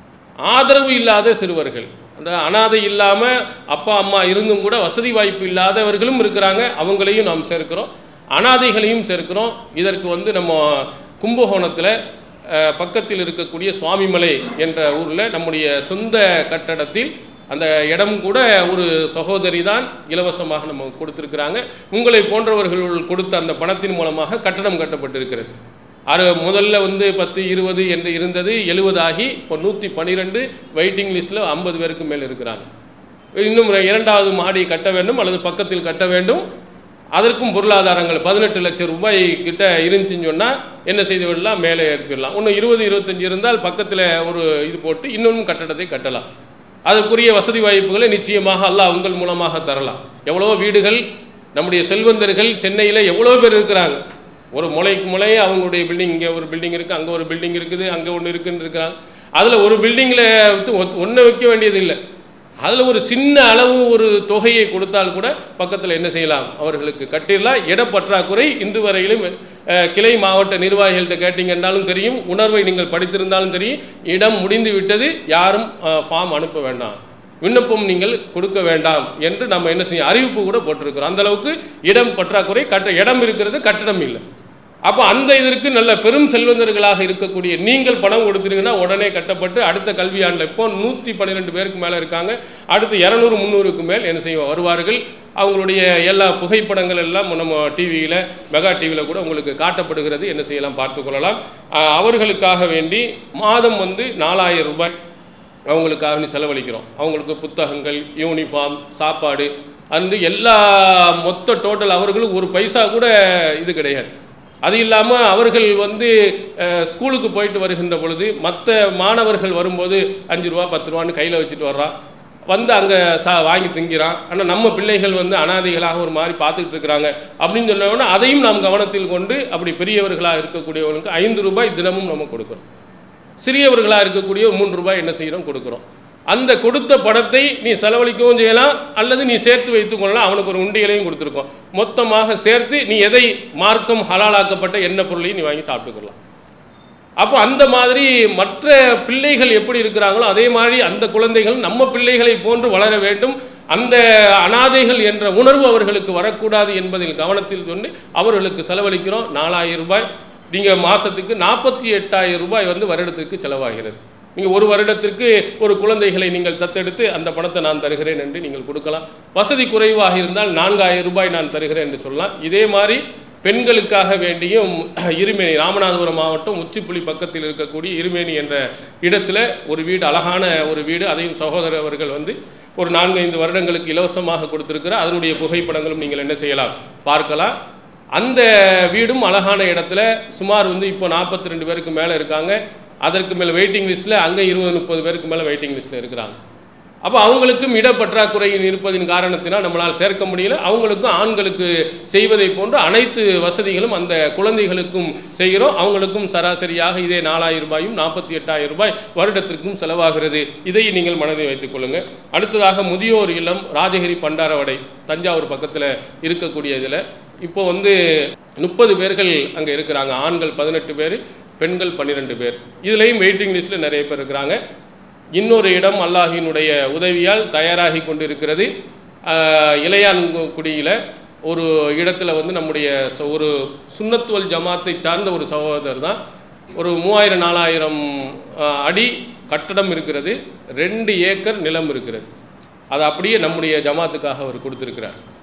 ஆதரவு இல்லாத சிறுவர்கள் அந்த அனாதை இல்லாமல் அப்பா அம்மா இருந்தும் கூட வசதி வாய்ப்பு இல்லாதவர்களும் இருக்கிறாங்க அவங்களையும் நாம் சேர்க்கிறோம் அனாதைகளையும் சேர்க்கிறோம் இதற்கு வந்து நம்ம கும்பகோணத்தில் அஹ், பக்கத்தில் இருக்கக்கூடிய சுவாமிமலை என்ற ஊரில் நம்முடைய சொந்த கட்டடத்தில் அந்த இடம் கூட ஒரு சகோதரி தான் இலவசமாக நம்ம கொடுத்துருக்குறாங்க உங்களை போன்றவர்கள் கொடுத்த அந்த பணத்தின் மூலமாக கட்டடம் கட்டப்பட்டிருக்கிறது அது முதல்ல வந்து பத்து இருபது என்று இருந்தது எழுபது ஆகி இப்போ நூற்றி பன்னிரெண்டு வெயிட்டிங் லிஸ்ட்டில் ஐம்பது பேருக்கு மேல் இருக்கிறாங்க இன்னும் ஒரு இரண்டாவது மாடி கட்ட வேண்டும் அல்லது பக்கத்தில் கட்ட வேண்டும் அதற்கும் பொருளாதாரங்கள் பதினெட்டு லட்சம் ரூபாய் கிட்ட இருந்துச்சுன்னு சொன்னால் என்ன செய்து விடலாம் மேலே ஏற்பிடலாம் இன்னும் இருபது இருபத்தஞ்சு இருந்தால் பக்கத்தில் ஒரு இது போட்டு இன்னும் கட்டடத்தை கட்டலாம் அதற்குரிய வசதி வாய்ப்புகளை நிச்சயமாக அல்லாஹ் உங்கள் மூலமாக தரலாம் எவ்வளவோ வீடுகள் நம்முடைய செல்வந்தர்கள் சென்னையில் எவ்வளோ பேர் இருக்கிறாங்க ஒரு முளைக்கு முளையே அவங்களுடைய பில்டிங் இங்கே ஒரு பில்டிங் இருக்குது அங்கே ஒரு பில்டிங் இருக்குது அங்கே ஒன்று இருக்குன்னு இருக்கிறாங்க அதில் ஒரு பில்டிங்கில் ஒன்றை வைக்க வேண்டியது இல்லை அதில் ஒரு சின்ன அளவு ஒரு தொகையை கொடுத்தால் கூட பக்கத்தில் என்ன செய்யலாம் அவர்களுக்கு கட்டிடலாம் இடப்பற்றாக்குறை இன்று வரையிலும் அஹ், கிளை மாவட்ட நிர்வாகிகள்கிட்ட கேட்டீங்கன்னாலும் தெரியும் உணர்வை நீங்கள் படித்திருந்தாலும் தெரியும் இடம் முடிந்து விட்டது யாரும் ஃபார்ம் அனுப்ப வேண்டாம் விண்ணப்பம் நீங்கள் கொடுக்க வேண்டாம் என்று நம்ம என்ன செய்ய அறிவிப்பு கூட போட்டிருக்கிறோம் அந்த அளவுக்கு இடம் பற்றாக்குறை கட்ட இடம் இருக்கிறது கட்டடம் இல்லை அப்போ அந்த இதற்கு நல்ல பெரும் செல்வந்தர்களாக இருக்கக்கூடிய நீங்கள் பணம் கொடுத்துருங்கன்னா உடனே கட்டப்பட்டு அடுத்த கல்வியாண்டில் இப்போ நூற்றி பன்னிரெண்டு பேருக்கு மேலே இருக்காங்க அடுத்து இரநூறு முந்நூறுக்கு மேல் என்ன செய்வோம் வருவார்கள் அவங்களுடைய எல்லா புகைப்படங்கள் எல்லாம் நம்ம டிவியில் மெகா டிவியில் கூட உங்களுக்கு காட்டப்படுகிறது என்ன செய்யலாம் பார்த்துக்கொள்ளலாம் ஆஹ் அவர்களுக்காக வேண்டி மாதம் வந்து நாலாயிரம் ரூபாய் அவங்களுக்காக வேண்டி செலவழிக்கிறோம் அவங்களுக்கு புத்தகங்கள் யூனிஃபார்ம் சாப்பாடு அந்த எல்லா மொத்த டோட்டல் அவர்களும் ஒரு பைசா கூட இது கிடையாது அது இல்லாமல் அவர்கள் வந்து அஹ், ஸ்கூலுக்கு போயிட்டு வருகின்ற பொழுது மற்ற மாணவர்கள் வரும்போது அஞ்சு ரூபா பத்து ரூபான்னு கையில் வச்சுட்டு வர்றான் வந்து அங்கே சா வாங்கி திங்கிறான் ஆனால் நம்ம பிள்ளைகள் வந்து அனாதைகளாக ஒரு மாதிரி பார்த்துக்கிட்டு இருக்கிறாங்க அப்படின்னு சொன்னோன்னா அதையும் நாம் கவனத்தில் கொண்டு அப்படி பெரியவர்களாக இருக்கக்கூடியவர்களுக்கு ஐந்து ரூபாய் தினமும் நம்ம கொடுக்குறோம் சிறியவர்களாக இருக்கக்கூடிய மூன்று ரூபாய் என்ன செய்கிறோம் கொடுக்குறோம் அந்த கொடுத்த பணத்தை நீ செலவழிக்கவும் செய்யலாம் அல்லது நீ சேர்த்து வைத்துக் கொள்ளலாம் அவனுக்கு ஒரு உண்டியலையும் கொடுத்துருக்கோம் மொத்தமாக சேர்த்து நீ எதை மார்க்கம் ஹலாலாக்கப்பட்ட எண்ணெய் பொருளையும் நீ வாங்கி சாப்பிட்டுக்கலாம் அப்போ அந்த மாதிரி மற்ற பிள்ளைகள் எப்படி இருக்கிறாங்களோ அதே மாதிரி அந்த குழந்தைகள் நம்ம பிள்ளைகளை போன்று வளர வேண்டும் அந்த அனாதைகள் என்ற உணர்வு அவர்களுக்கு வரக்கூடாது என்பதில் கவனத்தில் சொல்லி அவர்களுக்கு செலவழிக்கிறோம் நாலாயிரம் ரூபாய் நீங்கள் மாதத்துக்கு நாற்பத்தி எட்டாயிரம் ரூபாய் வந்து வருடத்திற்கு செலவாகிறது நீங்கள் ஒரு வருடத்திற்கு ஒரு குழந்தைகளை நீங்கள் தத்தெடுத்து அந்த பணத்தை நான் தருகிறேன் என்று நீங்கள் கொடுக்கலாம் வசதி குறைவாக இருந்தால் நான்காயிரம் ரூபாய் நான் தருகிறேன் என்று சொல்லலாம் இதே மாதிரி பெண்களுக்காக வேண்டியும் இருமேனி ராமநாதபுரம் மாவட்டம் உச்சிப்புலி பக்கத்தில் இருக்கக்கூடிய இருமேனி என்ற இடத்துல ஒரு வீடு அழகான ஒரு வீடு அதையும் சகோதரர் அவர்கள் வந்து ஒரு நான்கைந்து வருடங்களுக்கு இலவசமாக கொடுத்திருக்கிறார் அதனுடைய புகைப்படங்களும் நீங்கள் என்ன செய்யலாம் பார்க்கலாம் அந்த வீடும் அழகான இடத்துல சுமார் வந்து இப்போ நாற்பத்தி ரெண்டு பேருக்கு மேலே இருக்காங்க அதற்கு மேலே வெயிட்டிங் லிஸ்ட்டில் அங்கே இருபது முப்பது பேருக்கு மேலே வெயிட்டிங் லிஸ்ட்டில் இருக்கிறாங்க அப்போ அவங்களுக்கும் இடப்பற்றாக்குறையின் இருப்பதின் காரணத்தினால் நம்மளால் சேர்க்க முடியல அவங்களுக்கும் ஆண்களுக்கு செய்வதை போன்று அனைத்து வசதிகளும் அந்த குழந்தைகளுக்கும் செய்கிறோம் அவங்களுக்கும் சராசரியாக இதே நாலாயிரம் ரூபாயும் நாற்பத்தி எட்டாயிரம் ரூபாய் வருடத்திற்கும் செலவாகிறது இதை நீங்கள் மனதில் வைத்துக் கொள்ளுங்கள் அடுத்ததாக முதியோர் இல்லம் ராஜகிரி பண்டாரவடை தஞ்சாவூர் பக்கத்தில் இருக்கக்கூடிய இதில் இப்போ வந்து முப்பது பேர்கள் அங்கே இருக்கிறாங்க ஆண்கள் பதினெட்டு பேர் பெண்கள் பன்னிரெண்டு பேர் இதுலேயும் வெயிட்டிங் லிஸ்ட்டில் நிறைய பேர் இருக்கிறாங்க இன்னொரு இடம் அல்லாஹினுடைய உதவியால் தயாராகி கொண்டிருக்கிறது ஆஹ், இளையான்குடியில் ஒரு இடத்துல வந்து நம்முடைய ச- ஒரு சுன்னத்துவல் ஜமாத்தை சார்ந்த ஒரு சகோதரர் தான் ஒரு மூவாயிரம் நாலாயிரம் ஆஹ், அடி கட்டடம் இருக்கிறது ரெண்டு ஏக்கர் நிலம் இருக்கிறது அது அப்படியே நம்முடைய ஜமாத்துக்காக அவர் கொடுத்துருக்கிறார்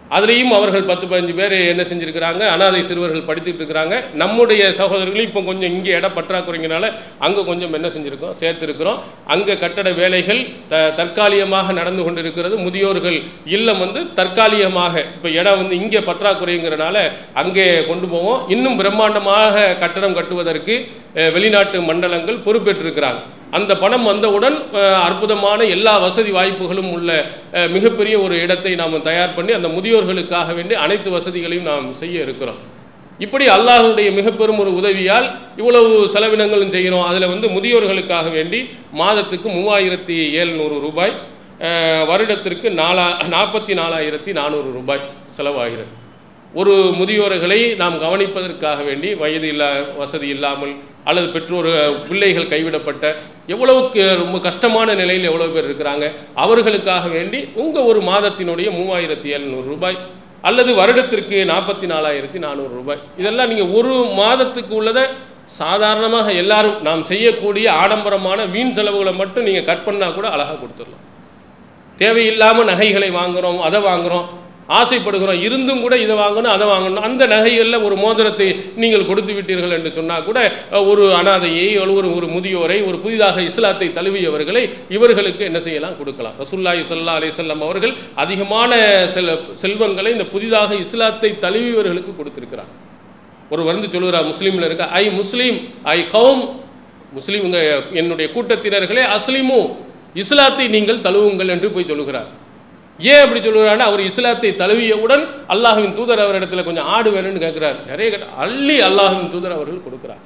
அதுலேயும் அவர்கள் பத்து பதினஞ்சு பேர் என்ன செஞ்சுருக்கிறாங்க அனாதை சிறுவர்கள் படித்துட்டு இருக்கிறாங்க நம்முடைய சகோதரர்களும் இப்போ கொஞ்சம் இங்கே இட பற்றாக்குறைங்கனால அங்கே கொஞ்சம் என்ன செஞ்சுருக்கோம் சேர்த்துருக்கிறோம் அங்கே கட்டட வேலைகள் த தற்காலிகமாக நடந்து கொண்டிருக்கிறது முதியோர்கள் இல்லம் வந்து தற்காலிகமாக இப்போ இடம் வந்து இங்கே பற்றாக்குறைங்கிறனால அங்கே கொண்டு போவோம் இன்னும் பிரம்மாண்டமாக கட்டடம் கட்டுவதற்கு அஹ், வெளிநாட்டு மண்டலங்கள் பொறுப்பேற்றிருக்கிறாங்க அந்த பணம் வந்தவுடன் அஹ், அற்புதமான எல்லா வசதி வாய்ப்புகளும் உள்ள அஹ், மிகப்பெரிய ஒரு இடத்தை நாம் தயார் பண்ணி அந்த முதியோர்களுக்காக வேண்டி அனைத்து வசதிகளையும் நாம் செய்ய இருக்கிறோம் இப்படி அல்லாஹ்வுடைய மிகப்பெரும் ஒரு உதவியால் இவ்வளவு செலவினங்களும் செய்கிறோம் அதில் வந்து முதியோர்களுக்காக வேண்டி மாதத்துக்கு மூவாயிரத்தி ஏழ்நூறு ரூபாய் அஹ், வருடத்திற்கு நாலா நாற்பத்தி நாலாயிரத்தி நானூறு ரூபாய் செலவாகிறது ஒரு முதியோர்களை நாம் கவனிப்பதற்காக வேண்டி வயது இல்லா வசதி இல்லாமல் அல்லது பெற்றோர் பிள்ளைகள் கைவிடப்பட்ட எவ்வளவுக்கு ரொம்ப கஷ்டமான நிலையில் எவ்வளோ பேர் இருக்கிறாங்க அவர்களுக்காக வேண்டி உங்கள் ஒரு மாதத்தினுடைய மூவாயிரத்தி எழுநூறு ரூபாய் அல்லது வருடத்திற்கு நாற்பத்தி நாலாயிரத்தி நானூறு ரூபாய் இதெல்லாம் நீங்கள் ஒரு மாதத்துக்கு உள்ளதை சாதாரணமாக எல்லாரும் நாம் செய்யக்கூடிய ஆடம்பரமான வீண் செலவுகளை மட்டும் நீங்கள் கட் பண்ணால் கூட அழகாக கொடுத்துடலாம் தேவையில்லாமல் நகைகளை வாங்குகிறோம் அதை வாங்குகிறோம் ஆசைப்படுகிறோம் இருந்தும் கூட இதை வாங்கணும் அதை வாங்கணும் அந்த நகைகளில் ஒரு மோதிரத்தை நீங்கள் கொடுத்து விட்டீர்கள் என்று சொன்னால் கூட அஹ், ஒரு அனாதையை அல்லது ஒரு ஒரு முதியோரை ஒரு புதிதாக இஸ்லாத்தை தழுவியவர்களை இவர்களுக்கு என்ன செய்யலாம் கொடுக்கலாம் ரசூல்லாய் சல்லா அலிசல்லாம் அவர்கள் அதிகமான செல் செல்வங்களை இந்த புதிதாக இஸ்லாத்தை தழுவியவர்களுக்கு கொடுத்திருக்கிறார் ஒரு வந்து சொல்லுகிறார் முஸ்லீமில் இருக்க ஐ முஸ்லீம் ஐ கௌம் முஸ்லீம்ங்க என்னுடைய கூட்டத்தினர்களே அஸ்லிமு இஸ்லாத்தை நீங்கள் தழுவுங்கள் என்று போய் சொல்லுகிறார் ஏன் அப்படி சொல்லுகிறாருன்னா அவர் இஸ்லாத்தை தழுவியவுடன் அல்லாஹ்வின் தூதர் அவரிடத்துல கொஞ்சம் ஆடு வேணும்னு கேட்குறார் நிறைய கேட்ட அள்ளி அல்லாஹ்வின் தூதர் அவர்கள் கொடுக்கிறார்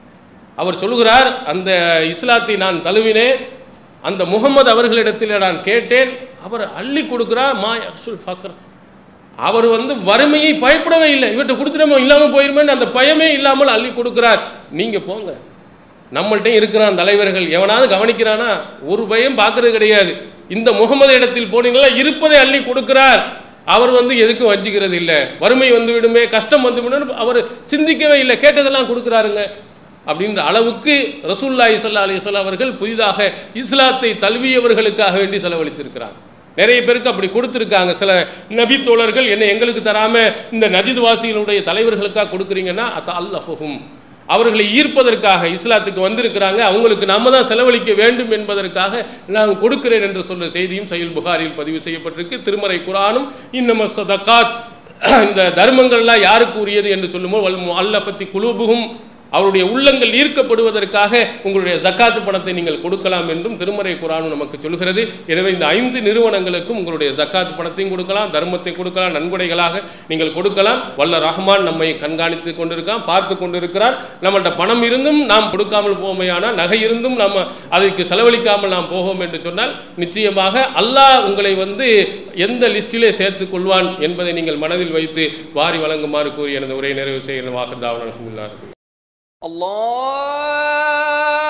அவர் சொல்லுகிறார் அந்த இஸ்லாத்தை நான் தழுவினேன் அந்த முகமது அவர்களிடத்தில் நான் கேட்டேன் அவர் அள்ளி கொடுக்கிறார் மா அஷுல் ஃபக்ர் அவர் வந்து வறுமையை பயப்படவே இல்லை இவர்கிட்ட கொடுத்துட்டோமோ இல்லாமல் போயிருமேன்னு அந்த பயமே இல்லாமல் அள்ளி கொடுக்கிறார் நீங்கள் போங்க நம்மள்ட்டையும் இருக்கிறான் தலைவர்கள் எவனாவது கவனிக்கிறானா ஒரு பயம் பார்க்கறது கிடையாது இந்த முகமது இடத்தில் போனீங்களா இருப்பதை அள்ளி கொடுக்கிறார் அவர் வந்து எதுக்கும் வஞ்சிக்கிறது இல்லை வறுமை வந்து விடுமே கஷ்டம் வந்து விடும் அவர் சிந்திக்கவே இல்லை கேட்டதெல்லாம் கொடுக்குறாருங்க அப்படின்ற அளவுக்கு ரசூல்லாய் சல்லா அலிஸ்லாம் அவர்கள் புதிதாக இஸ்லாத்தை தழுவியவர்களுக்காக வேண்டி செலவழித்திருக்கிறார் நிறைய பேருக்கு அப்படி கொடுத்துருக்காங்க சில நபி தோழர்கள் என்ன எங்களுக்கு தராம இந்த நஜித் வாசிகளுடைய தலைவர்களுக்காக கொடுக்குறீங்கன்னா அத்த அல்லஃபஹும் அவர்களை ஈர்ப்பதற்காக இஸ்லாத்துக்கு வந்திருக்கிறாங்க அவங்களுக்கு நம்ம தான் செலவழிக்க வேண்டும் என்பதற்காக நான் கொடுக்கிறேன் என்று சொல்ற செய்தியும் சைல் புகாரில் பதிவு செய்யப்பட்டிருக்கு திருமறை குரானும் இன்னம சதகாத் இந்த தர்மங்கள்லாம் யாருக்கு உரியது என்று சொல்லும்போது வல் அல்லஃபத்தி குலூபுகும் அவருடைய உள்ளங்கள் ஈர்க்கப்படுவதற்காக உங்களுடைய ஜக்காத்து பணத்தை நீங்கள் கொடுக்கலாம் என்றும் திருமறை குரானும் நமக்கு சொல்கிறது எனவே இந்த ஐந்து நிறுவனங்களுக்கும் உங்களுடைய ஜக்காத்து பணத்தையும் கொடுக்கலாம் தர்மத்தை கொடுக்கலாம் நன்கொடைகளாக நீங்கள் கொடுக்கலாம் வல்ல ரஹ்மான் நம்மை கண்காணித்து கொண்டிருக்கான் பார்த்து கொண்டிருக்கிறார் நம்மள்ட்ட பணம் இருந்தும் நாம் கொடுக்காமல் போமையானால் நகை இருந்தும் நம்ம அதற்கு செலவழிக்காமல் நாம் போவோம் என்று சொன்னால் நிச்சயமாக அல்லாஹ் உங்களை வந்து எந்த லிஸ்டிலே சேர்த்துக் கொள்வான் என்பதை நீங்கள் மனதில் வைத்து வாரி வழங்குமாறு கூறி எனது உரை நிறைவு செய்கிற வாகதாவன் அலமதுல்லா الله